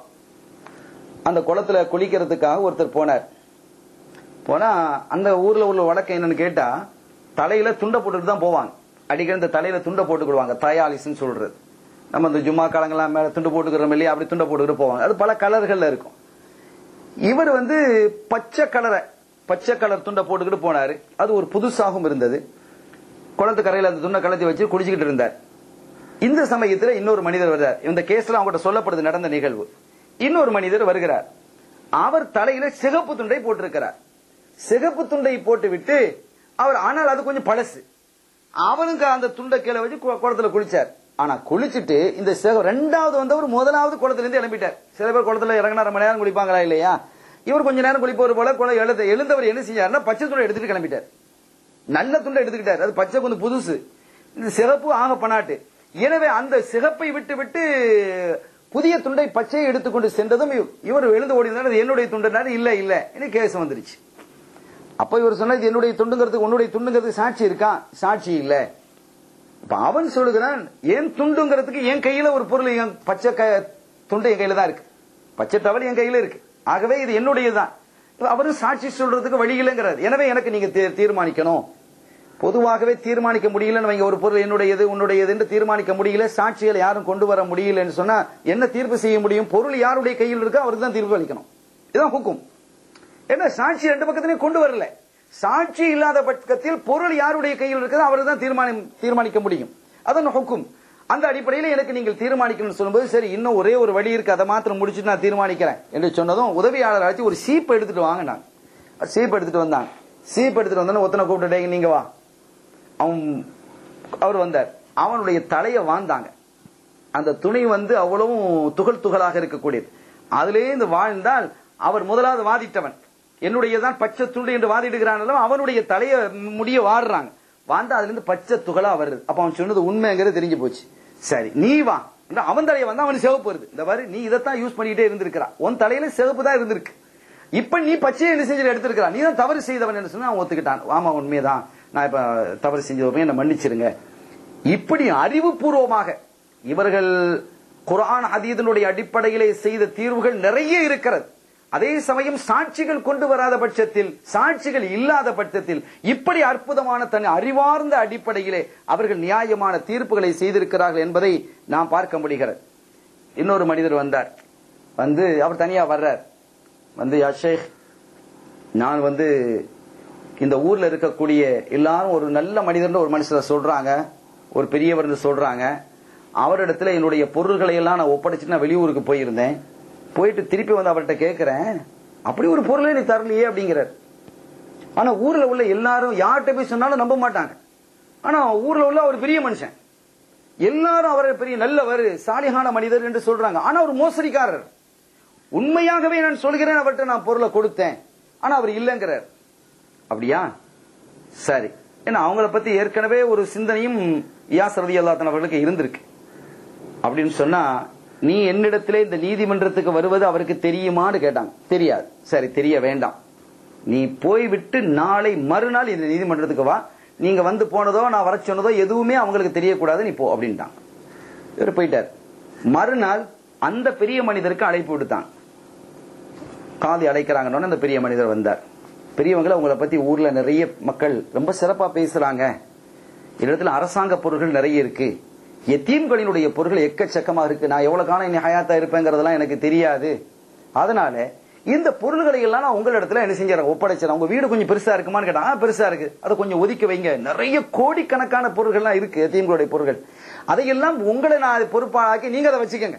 Speaker 1: அந்த குளத்துல குளிக்கிறதுக்காக ஒருத்தர் போனார் போனா அந்த ஊர்ல உள்ள வழக்கம் என்னன்னு கேட்டா தலையில துண்டை போட்டுட்டு தான் போவாங்க அடிக்கடி இந்த தலையில துண்டை போட்டுக்கிடுவாங்க தயாலிஸ்ன்னு சொல்றது நம்ம இந்த ஜும்மா காலங்கள்லாம் மேல துண்டு போட்டுக்கிறோம் இல்லையா அப்படி துண்டை போட்டுக்கிட்டு போவாங்க அது பல கலர்கள்ல இருக்கும் இவர் வந்து பச்சை கலரை பச்சை கலர் துண்டை போட்டுக்கிட்டு போனாரு அது ஒரு புதுசாகவும் இருந்தது குளத்து கரையில அந்த துண்டை கலத்தி வச்சு குடிச்சுக்கிட்டு இருந்தார் இந்த சமயத்துல இன்னொரு மனிதர் வருகிறார் இந்த கேஸ்ல அவங்ககிட்ட சொல்லப்படுது நடந்த நிகழ்வு இன்னொரு மனிதர் வருகிறார் அவர் தலையில சிகப்பு துண்டை போட்டிருக்கிறார் சிகப்பு துண்டை போட்டு விட்டு அவர் ஆனால் அது கொஞ்சம் பழசு அவனுக்கு அந்த துண்டை கீழே வச்சு கு- குளத்துல குளிச்சார் ஆனா குளிச்சுட்டு இந்த சிக- ரெண்டாவது வந்தவர் முதலாவது குளத்துல இருந்து எழுப்பிட்டார் சில பேர் குளத்துல இறங்கினா ரொம்ப நேரம் குளிப்பாங்களா இல்லையா இவர் கொஞ்ச நேரம் குளிப்பவர் போல குளம் எழுத எழுந்தவர் என்ன செஞ்சாருன்னா பச்சை துண்டை எடுத்துட்டு கிளம்பிட்டார் நல்ல துண்டை எடுத்துக்கிட்டார் அது பச்சை கொஞ்சம் புதுசு இந்த சிகப்பு ஆக பனாட்டு எனவே அந்த சிகப்பை விட்டு விட்டு புதிய துண்டை பச்சையை எடுத்துக்கொண்டு சென்றதும் இவ- இவர் எழுந்து ஓடினார் அது என்னுடைய துண்டுனாரு இல்ல இல்ல இனி கேஸ் வந்துருச்சு அப்ப இவர் சொன்னா இது என்னுடைய துண்டுங்கிறதுக்கு உன்னுடைய துண்டுங்கிறதுக்கு சாட்சி இருக்கா சாட்சி இல்ல இப்ப அவன் சொல்லுகிறான் என் துண்டுங்கிறதுக்கு என் கையில ஒரு பொருள் என் பச்சை க- துண்டு என் கையில தான் இருக்கு பச்சை டவல் என் கையில இருக்கு ஆகவே இது என்னுடையதுதான் இப்ப அவரும் சாட்சி சொல்றதுக்கு வழி இல்லைங்கிறார் எனவே எனக்கு நீங்க தீ- தீர்மானிக்கணும் பொதுவாகவே தீர்மானிக்க முடியலன்னு வைங்க ஒரு பொருள் என்னுடையது உன்னுடையது என்று தீர்மானிக்க முடியல சாட்சிகளை யாரும் கொண்டு வர முடியலன்னு சொன்னா என்ன தீர்ப்பு செய்ய முடியும் பொருள் யாருடைய கையில் இருக்கோ அவருக்கு தான் தீர்ப்பு அளிக்கணும் இதுதான் ஹுக்கும் என்ன சாட்சி ரெண்டு பக்கத்திலையும் கொண்டு வரல சாட்சி இல்லாத பட்சத்தில் பொருள் யாருடைய கையில் இருக்கிறதோ அவருக்கு தான் தீர்மானம் தீர்மானிக்க முடியும் அதான் ஹுக்கும் அந்த அடிப்படையில் எனக்கு நீங்கள் தீர்மானிக்கணும்னு சொல்லும்போது சரி இன்னும் ஒரே ஒரு வழி இருக்கு அதை மாத்திரம் முடிச்சுட்டு நான் தீர்மானிக்கிறேன் என்று சொன்னதும் உதவியாளர் அழைச்சி ஒரு சீப் எடுத்துட்டு வாங்க நான் சீப் எடுத்துட்டு வந்தாங்க சீப் எடுத்துட்டு வந்தோன்னு ஒத்தனை கூப்பிட்டுட்டே நீங்க வா அவன் அவர் வந்தார் அவனுடைய தலையை வாழ்ந்தாங்க அந்த துணி வந்து அவ்வளவும் துகள் துகளாக இருக்கக்கூடியது அதிலே இந்த வாழ்ந்தால் அவர் முதலாவது வாதிட்டவன் என்னுடையதான் பச்சை துண்டு என்று வாதிடுகிறான் அவனுடைய தலைய முடிய வாடுறாங்க வாழ்ந்தா அதுல இருந்து பச்சை துகளா வருது அப்ப அவன் சொன்னது உண்மைங்கிறது தெரிஞ்சு போச்சு சரி நீ வா இந்த அவன் தலைய வந்தா அவனுக்கு சிவப்பு வருது இந்த மாதிரி நீ இதைத்தான் யூஸ் பண்ணிக்கிட்டே இருந்திருக்கிறா உன் தலையில சிவப்பு தான் இருந்திருக்கு இப்ப நீ பச்சையை என்ன செஞ்சு எடுத்திருக்கிறா நீ தான் தவறு செய்தவன் என்று சொன்னா அவன் ஒத்துக்கிட்டான் ஆமா உண்மையதான் நான் இப்ப தவறு செஞ்சதுமே என்ன மன்னிச்சிருங்க இப்படி அறிவுபூர்வமாக இவர்கள் குர்ஆன் ஹதீதனுடைய அடிப்படையிலே செய்த தீர்வுகள் நிறைய இருக்கிறது அதே சமயம் சாட்சிகள் கொண்டு வராத பட்சத்தில் சாட்சிகள் இல்லாத பட்சத்தில் இப்படி அற்புதமான தன் அறிவார்ந்த அடிப்படையிலே அவர்கள் நியாயமான தீர்ப்புகளை செய்திருக்கிறார்கள் என்பதை நாம் பார்க்க முடிகிறது இன்னொரு மனிதர் வந்தார் வந்து அவர் தனியா வர்றார் வந்து யா ஷேக் நான் வந்து இந்த ஊர்ல இருக்கக்கூடிய எல்லாரும் ஒரு நல்ல மனிதர்னு ஒரு மனுஷரை சொல்றாங்க ஒரு பெரியவர்னு சொல்றாங்க அவரிடத்துல என்னுடைய பொருள்களை எல்லாம் நான் ஒப்படைச்சிட்டு நான் வெளியூருக்கு போயிருந்தேன் போயிட்டு திருப்பி வந்து அவர்கிட்ட கேட்கிறேன் அப்படி ஒரு பொருளை நீ தரலையே அப்படிங்கிறார் ஆனா ஊர்ல உள்ள எல்லாரும் யார்கிட்ட போய் சொன்னாலும் நம்ப மாட்டாங்க ஆனா ஊர்ல உள்ள அவர் பெரிய மனுஷன் எல்லாரும் அவரை பெரிய நல்லவர் சாலிகான மனிதர் என்று சொல்றாங்க ஆனா அவர் மோசடிக்காரர் உண்மையாகவே நான் சொல்கிறேன் அவர்கிட்ட நான் பொருளை கொடுத்தேன் ஆனா அவர் இல்லைங்கிறார் அப்படியா சரி ஏன்னா அவங்கள பத்தி ஏற்கனவே ஒரு சிந்தனையும் இயாஸ் ரதி அல்லாத்தன் அவர்களுக்கு இருந்திருக்கு அப்படின்னு சொன்னா நீ என்னிடத்திலே இந்த நீதிமன்றத்துக்கு வருவது அவருக்கு தெரியுமான்னு கேட்டாங்க தெரியாது சரி தெரிய வேண்டாம் நீ போய்விட்டு நாளை மறுநாள் இந்த நீதிமன்றத்துக்கு வா நீங்க வந்து போனதோ நான் வர சொன்னதோ எதுவுமே அவங்களுக்கு தெரியக்கூடாது நீ போ அப்படின்ட்டாங்க இவர் போயிட்டார் மறுநாள் அந்த பெரிய மனிதருக்கு அழைப்பு விடுத்தான் காதி அழைக்கிறாங்கன்னு அந்த பெரிய மனிதர் வந்தார் பெரியவங்களை உங்களை பத்தி ஊர்ல நிறைய மக்கள் ரொம்ப சிறப்பா பேசுறாங்க இடத்துல அரசாங்க பொருள்கள் நிறைய இருக்கு எத்தீம்களினுடைய பொருட்கள் எக்கச்சக்கமா இருக்கு நான் எவ்வளவு காலம் இனி ஹயாத்தா இருப்பேங்கிறதெல்லாம் எனக்கு தெரியாது அதனால இந்த பொருள்களை எல்லாம் நான் உங்களிடத்துல என்ன செஞ்சேன் ஒப்படைச்சிடறேன் உங்க வீடு கொஞ்சம் பெருசா இருக்குமான்னு கேட்டா "ஆ, பெருசா இருக்கு அதை கொஞ்சம் ஒதுக்கி வைங்க நிறைய கோடிக்கணக்கான பொருள்கள்லாம் இருக்கு எத்தீம்களுடைய பொருள்கள் அதையெல்லாம் உங்களை நான் அதை பொறுப்பாக்கி நீங்க அதை வச்சுக்கோங்க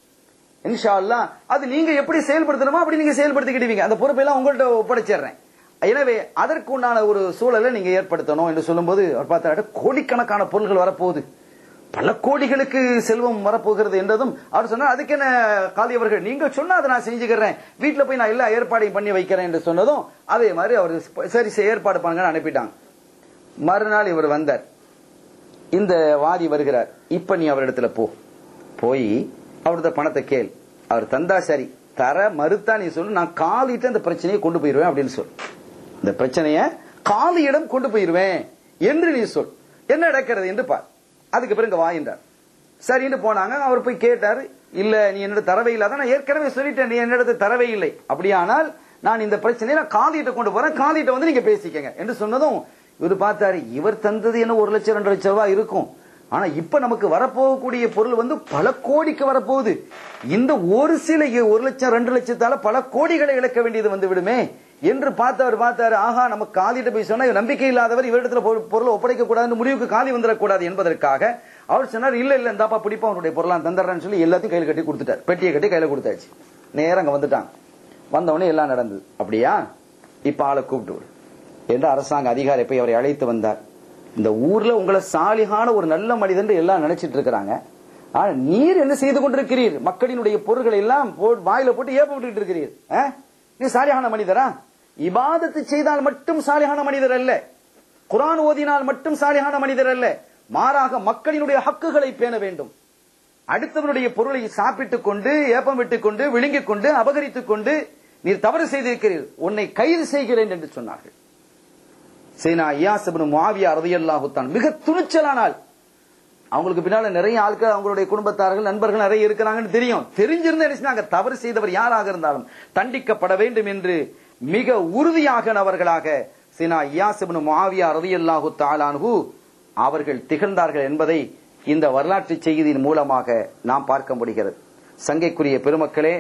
Speaker 1: இன்ஷா அல்லாஹ் அது நீங்க எப்படி செயல்படுத்தணுமோ அப்படி நீங்க செயல்படுத்திக்கிடுவீங்க அந்த பொறுப்பை எல்லாம் உங்கள்ட்ட ஒப்படைச்சிடுறேன் எனவே அதற்கு உண்டான ஒரு சூழலை நீங்க ஏற்படுத்தணும் என்று சொல்லும்போது அவர் பார்த்தாரு கோடிக்கணக்கான பொருள்கள் வரப்போகுது பல கோடிகளுக்கு செல்வம் வரப்போகிறது என்றதும் அவர் சொன்னார் அதுக்கு என்ன காலி அவர்கள் நீங்க சொன்னா அதை நான் செஞ்சுக்கிறேன் வீட்டுல போய் நான் எல்லா ஏற்பாடையும் பண்ணி வைக்கிறேன் என்று சொன்னதும் அதே மாதிரி அவர் சரி சரி ஏற்பாடு பண்ணுங்கன்னு அனுப்பிட்டாங்க மறுநாள் இவர் வந்தார் இந்த வாதி வருகிறார் இப்ப நீ அவரிடத்துல போ போய் அவரது பணத்தை கேள் அவர் தந்தா சரி தர மறுத்தா நீ சொல்லு நான் காலிட்டு அந்த பிரச்சனையை கொண்டு போயிருவேன் அப்படின்னு சொல் இந்த பிரச்சனைய காலியிடம் கொண்டு போயிருவேன் என்று நீ சொல் என்ன நடக்கிறது என்று பார் அதுக்கு பிறகு வா என்றார் சரின்னு போனாங்க அவர் போய் கேட்டாரு இல்ல நீ என்னோட தரவே இல்லாத நான் ஏற்கனவே சொல்லிட்டேன் நீ என்னிடத்து தரவே இல்லை அப்படியானால் நான் இந்த பிரச்சனையை நான் காதிட்ட கொண்டு போறேன் காதிட்ட வந்து நீங்க பேசிக்கங்க என்று சொன்னதும் இவர் பார்த்தாரு இவர் தந்தது என்ன ஒரு லட்சம் ரெண்டு லட்சம் ரூபாய் இருக்கும் ஆனா இப்ப நமக்கு வரப்போகக்கூடிய பொருள் வந்து பல கோடிக்கு வரப்போகுது இந்த ஒரு சில ஒரு லட்சம் ரெண்டு லட்சத்தால பல கோடிகளை இழக்க வேண்டியது வந்து விடுமே என்று பார்த்தவர் பார்த்தாரு ஆஹா நம்ம காலிட்ட போய் சொன்னா இவர் நம்பிக்கை இல்லாதவர் இவரிடத்துல பொரு- பொருளை ஒப்படைக்க கூடாதுன்னு முடிவுக்கு காலி வந்துடக்கூடாது என்பதற்காக அவர் சொன்னார் இல்ல இல்ல இந்தாப்பா பிடிப்பா அவனுடைய பொருளா தந்துடுறேன்னு சொல்லி எல்லாத்தையும் கையில கட்டி கொடுத்துட்டார் பெட்டியை கட்டி கையில கொடுத்தாச்சு நேரம் அங்க வந்துட்டான் வந்தவொடனே எல்லாம் நடந்தது அப்படியா இப்ப ஆளை கூப்பிட்டு விடு என்று அரசாங்க அதிகாரி போய் அவரை அழைத்து வந்தார் இந்த ஊர்ல உங்களை சாலிகான ஒரு நல்ல மனிதன் எல்லாம் நினைச்சிட்டு இருக்கிறாங்க ஆனா நீர் என்ன செய்து கொண்டிருக்கிறீர் மக்களினுடைய பொருள்களை எல்லாம் போ- வாயில போட்டு ஏப்ப விட்டுட்டு இருக்கிறீர் ஆ? நீ சாலிகான மனிதரா இபாதத்து செய்தால் மட்டும் சாலிகான மனிதர் அல்ல குர்ஆன் ஓதினால் மட்டும் சாலிகான மனிதர் அல்ல மாறாக மக்களினுடைய ஹக்குகளை பேண வேண்டும் அடுத்தவனுடைய பொருளை சாப்பிட்டுக் கொண்டு ஏப்பம் விட்டுக் கொண்டு விழுங்கிக் கொண்டு அபகரித்துக் கொண்டு நீர் தவறு செய்திருக்கிறீர் உன்னை கைது செய்கிறேன் என்று சொன்னார்கள் சீனா ஐயாஸ் இப்னு முஆவியா ரலியல்லாஹு தான் மிக துணிச்சலானால் அவங்களுக்கு பின்னால நிறைய ஆட்கள் அவங்களுடைய குடும்பத்தார்கள் நண்பர்கள் நிறைய இருக்கிறாங்கன்னு தெரியும் தெரிஞ்சிருந்து என்ன செஞ்சாங்க? தவறு செய்தவர் யாராக இருந்தாலும் தண்டிக்கப்பட வேண்டும் என்று மிக உறுதியாக அவர்களாக சீனா ஐயாஸ் இப்னு முஆவியா ரலியல்லாஹு தஆலான்ஹு அவர்கள் திகழ்ந்தார்கள் என்பதை இந்த வரலாற்று செய்தியின் மூலமாக நாம் பார்க்க முடிகிறது சங்கைக்குரிய பெருமக்களே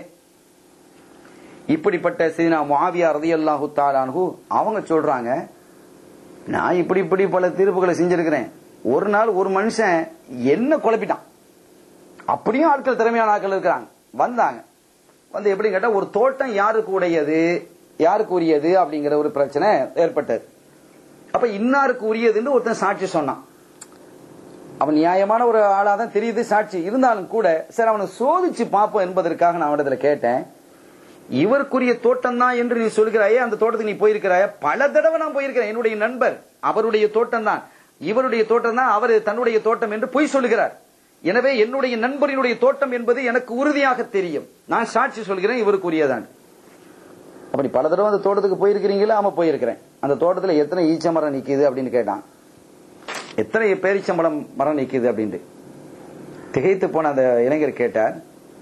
Speaker 1: இப்படிப்பட்ட சீனா முஆவியா ரலியல்லாஹு தஆலான்ஹு அவங்க சொல்றாங்க நான் இப்படி இப்படி பல தீர்ப்புகளை செஞ்சிருக்கிறேன் ஒரு நாள் ஒரு மனுஷன் என்ன குழப்பிட்டான் அப்படியும் ஆட்கள் திறமையான ஆட்கள் இருக்கிறாங்க வந்தாங்க வந்து எப்படி கேட்டா ஒரு தோட்டம் யாருக்கு உடையது யாருக்கு உரியது அப்படிங்கிற ஒரு பிரச்சனை ஏற்பட்டது அப்ப இன்னாருக்கு உரியதுன்னு ஒருத்தன் சாட்சி சொன்னான் அவன் நியாயமான ஒரு ஆளா தான் தெரியுது சாட்சி இருந்தாலும் கூட சரி அவனை சோதிச்சு பார்ப்போம் என்பதற்காக நான் அவனிடத்துல கேட்டேன் இவருக்குரிய தோட்டம் தான் என்று நீ சொல்கிறாயே அந்த தோட்டத்துக்கு நீ போயிருக்கிறாய பல தடவை நான் போயிருக்கிறேன் என்னுடைய நண்பர் அவருடைய தோட்டம் தான் இவருடைய தோட்டம் தான் அவர் தன்னுடைய தோட்டம் என்று பொய் சொல்லுகிறார் எனவே என்னுடைய நண்பரினுடைய தோட்டம் என்பது எனக்கு உறுதியாக தெரியும் நான் சாட்சி சொல்கிறேன் இவருக்குரியதான் அப்படி பல தடவை அந்த தோட்டத்துக்கு போயிருக்கிறீங்களா ஆமா போயிருக்கிறேன் அந்த தோட்டத்துல எத்தனை ஈச்ச மரம் நிக்குது அப்படின்னு கேட்டான் எத்தனை பேரிச்சம்பழம் மரம் நிக்குது அப்படின்ட்டு திகைத்து போன அந்த இளைஞர் கேட்டார்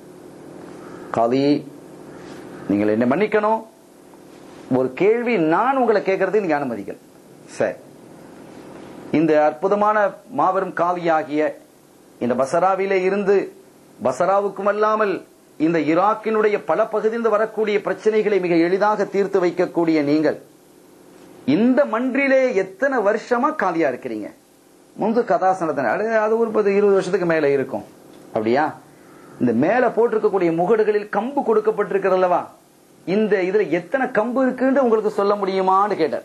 Speaker 1: காதி நீங்கள் என்ன மன்னிக்கணும் ஒரு கேள்வி நான் உங்களை கேட்கறது நீங்க அனுமதிக்கல சரி இந்த அற்புதமான மாபெரும் காவியாகிய இந்த பசராவிலே இருந்து பசராவுக்கும் அல்லாமல் இந்த ஈராக்கினுடைய பல பகுதியிலிருந்து வரக்கூடிய பிரச்சனைகளை மிக எளிதாக தீர்த்து வைக்கக்கூடிய நீங்கள் இந்த மன்றிலே எத்தனை வருஷமா காலியா இருக்கிறீங்க முன்பு கதாசனத்தின அது அது ஒரு பத்து இருபது வருஷத்துக்கு மேல இருக்கும் அப்படியா இந்த மேல போட்டிருக்கக்கூடிய முகடுகளில் கம்பு கொடுக்கப்பட்டிருக்கிறல்லவா இந்த இதுல எத்தனை கம்பு இருக்குன்னு உங்களுக்கு சொல்ல முடியுமான்னு கேட்டார்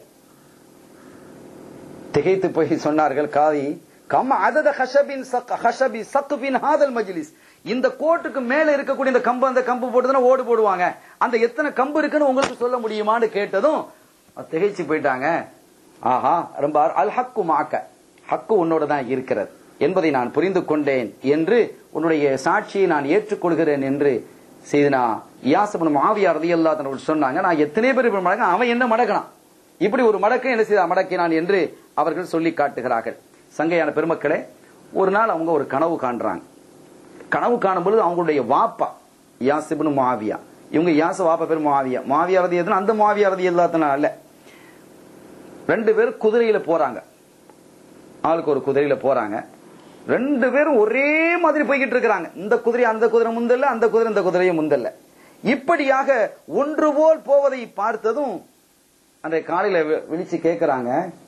Speaker 1: திகைத்து போய் சொன்னார்கள் காதி கம் அதத ஹஷபின் சக் ஹஷபி சக்குபின் ஹாதல் மஜ்லிஸ் இந்த கோட்டுக்கு மேல இருக்கக்கூடிய இந்த கம்பு அந்த கம்பு போட்டுதானே ஓடு போடுவாங்க அந்த எத்தனை கம்பு இருக்குன்னு உங்களுக்கு சொல்ல முடியுமான்னு கேட்டதும் திகைச்சு போயிட்டாங்க ஆஹா ரொம்ப அல் ஹக்கு மாக்க ஹக்கு உன்னோட தான் இருக்கிறது என்பதை நான் புரிந்து கொண்டேன் என்று உன்னுடைய சாட்சியை நான் ஏற்றுக்கொள்கிறேன் என்று செய்தனா இயாசபன் மாவியார் ரதியல்லா தன்னோடு சொன்னாங்க நான் எத்தனை பேர் இப்படி மடக்க அவன் என்ன மடக்கணும் இப்படி ஒரு மடக்கு என்ன செய்த மடக்கினான் என்று அவர்கள் சொல்லி காட்டுகிறார்கள் சங்கையான பெருமக்களே ஒரு நாள் அவங்க ஒரு கனவு காண்றாங்க கனவு காணும் பொழுது அவங்களுடைய வாப்பா யாசிபுன் மாவியா இவங்க யாச வாப்பா பேர் மாவியா மாவியா ரதி எதுனா அந்த மாவியா ரதி எல்லாத்தனா அல்ல ரெண்டு பேரும் குதிரையில போறாங்க ஆளுக்கு ஒரு குதிரையில போறாங்க ரெண்டு பேரும் ஒரே மாதிரி போய்கிட்டு இருக்கிறாங்க இந்த குதிரை அந்த குதிரை முந்தல்ல அந்த குதிரை இந்த குதிரையை முந்தல்ல இப்படியாக ஒன்று போல் போவதை பார்த்ததும் அன்றைய காலையில வி- விழிச்சு கேட்கிறாங்க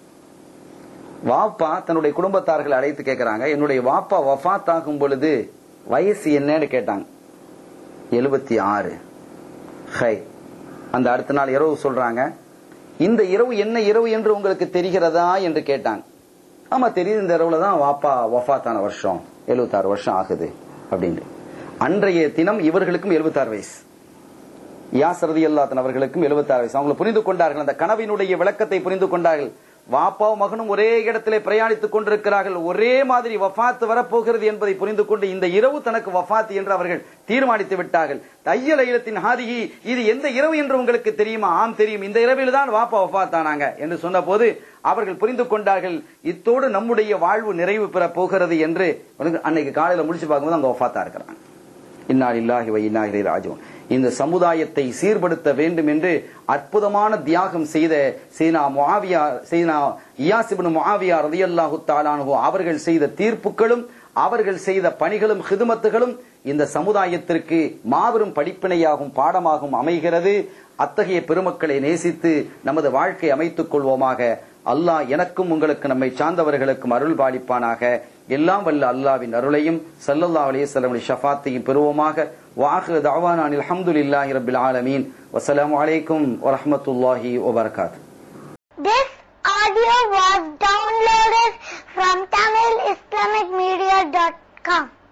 Speaker 1: வாப்பா தன்னுடைய குடும்பத்தார்களை அழைத்து கேட்கிறாங்க என்னுடைய வாப்பா வஃபாத் ஆகும் பொழுது வயசு என்னன்னு கேட்டாங்க எழுபத்தி ஆறு ஹை அந்த அடுத்த நாள் இரவு சொல்றாங்க இந்த இரவு என்ன இரவு என்று உங்களுக்கு தெரிகிறதா என்று கேட்டாங்க ஆமா தெரியுது இந்த இரவுல தான் வாப்பா வஃபாத்தான வருஷம் எழுபத்தாறு வருஷம் ஆகுது அப்படின்னு அன்றைய தினம் இவர்களுக்கும் எழுபத்தாறு வயசு யாசரதி அல்லாத்தன் அவர்களுக்கும் 76 வயசு அவங்களை புரிந்து கொண்டார்கள் அந்த கனவினுடைய விளக்கத்தை புரிந்து கொண்டார்கள் வாப்பாவும் மகனும் ஒரே இடத்திலே பிரயாணித்துக் கொண்டிருக்கிறார்கள் ஒரே மாதிரி வஃபாத் வரப்போகிறது என்பதை புரிந்து கொண்டு இந்த இரவு தனக்கு வஃபாத் என்று அவர்கள் தீர்மானித்து விட்டார்கள் தையல் இல்லத்தின் ஹாதிகி இது எந்த இரவு என்று உங்களுக்கு தெரியுமா ஆம் தெரியும் இந்த இரவில் தான் வாப்பா வஃபாத் ஆனாங்க என்று சொன்னபோது அவர்கள் புரிந்து கொண்டார்கள் இத்தோடு நம்முடைய வாழ்வு நிறைவு பெற போகிறது என்று அன்னைக்கு காலையில முடிச்சு பார்க்கும்போது அங்க வஃபாத்தா இருக்கிறாங்க இன்னா இல்லாஹி வ இன்னா இலைஹி ராஜிஊன் இந்த சமுதாயத்தை சீர்படுத்த வேண்டும் என்று அற்புதமான தியாகம் செய்த சீனா முஆவியா சீனா இயாஸ் இப்னு முஆவியா ரலியல்லாஹு தஆலாஹு அவர்கள் செய்த தீர்ப்புகளும் அவர்கள் செய்த பணிகளும் ஹிதுமத்துகளும் இந்த சமுதாயத்திற்கு மாபெரும் படிப்பினையாகும் பாடமாகும் அமைகிறது அத்தகைய பெருமக்களை நேசித்து நமது வாழ்க்கை அமைத்துக் கொள்வோமாக அல்லாஹ் எனக்கும் உங்களுக்கு நம்மை சார்ந்தவர்களுக்கும் அருள் பாலிப்பானாக எல்லாம் வல்ல அல்லாவின் அருளையும் ஸல்லல்லாஹு அலைஹி வஸல்லம் ஷஃபாத்தையும் பெறுவோமாக வாஹிரு தஅவானா அல்ஹம்துலில்லாஹி ரப்பில் ஆலமீன் வஸ்ஸலாமு அலைக்கும் வரஹ்மத்துல்லாஹி வபரகாத்துஹு
Speaker 2: This audio was downloaded from TamilIslamicMedia.com.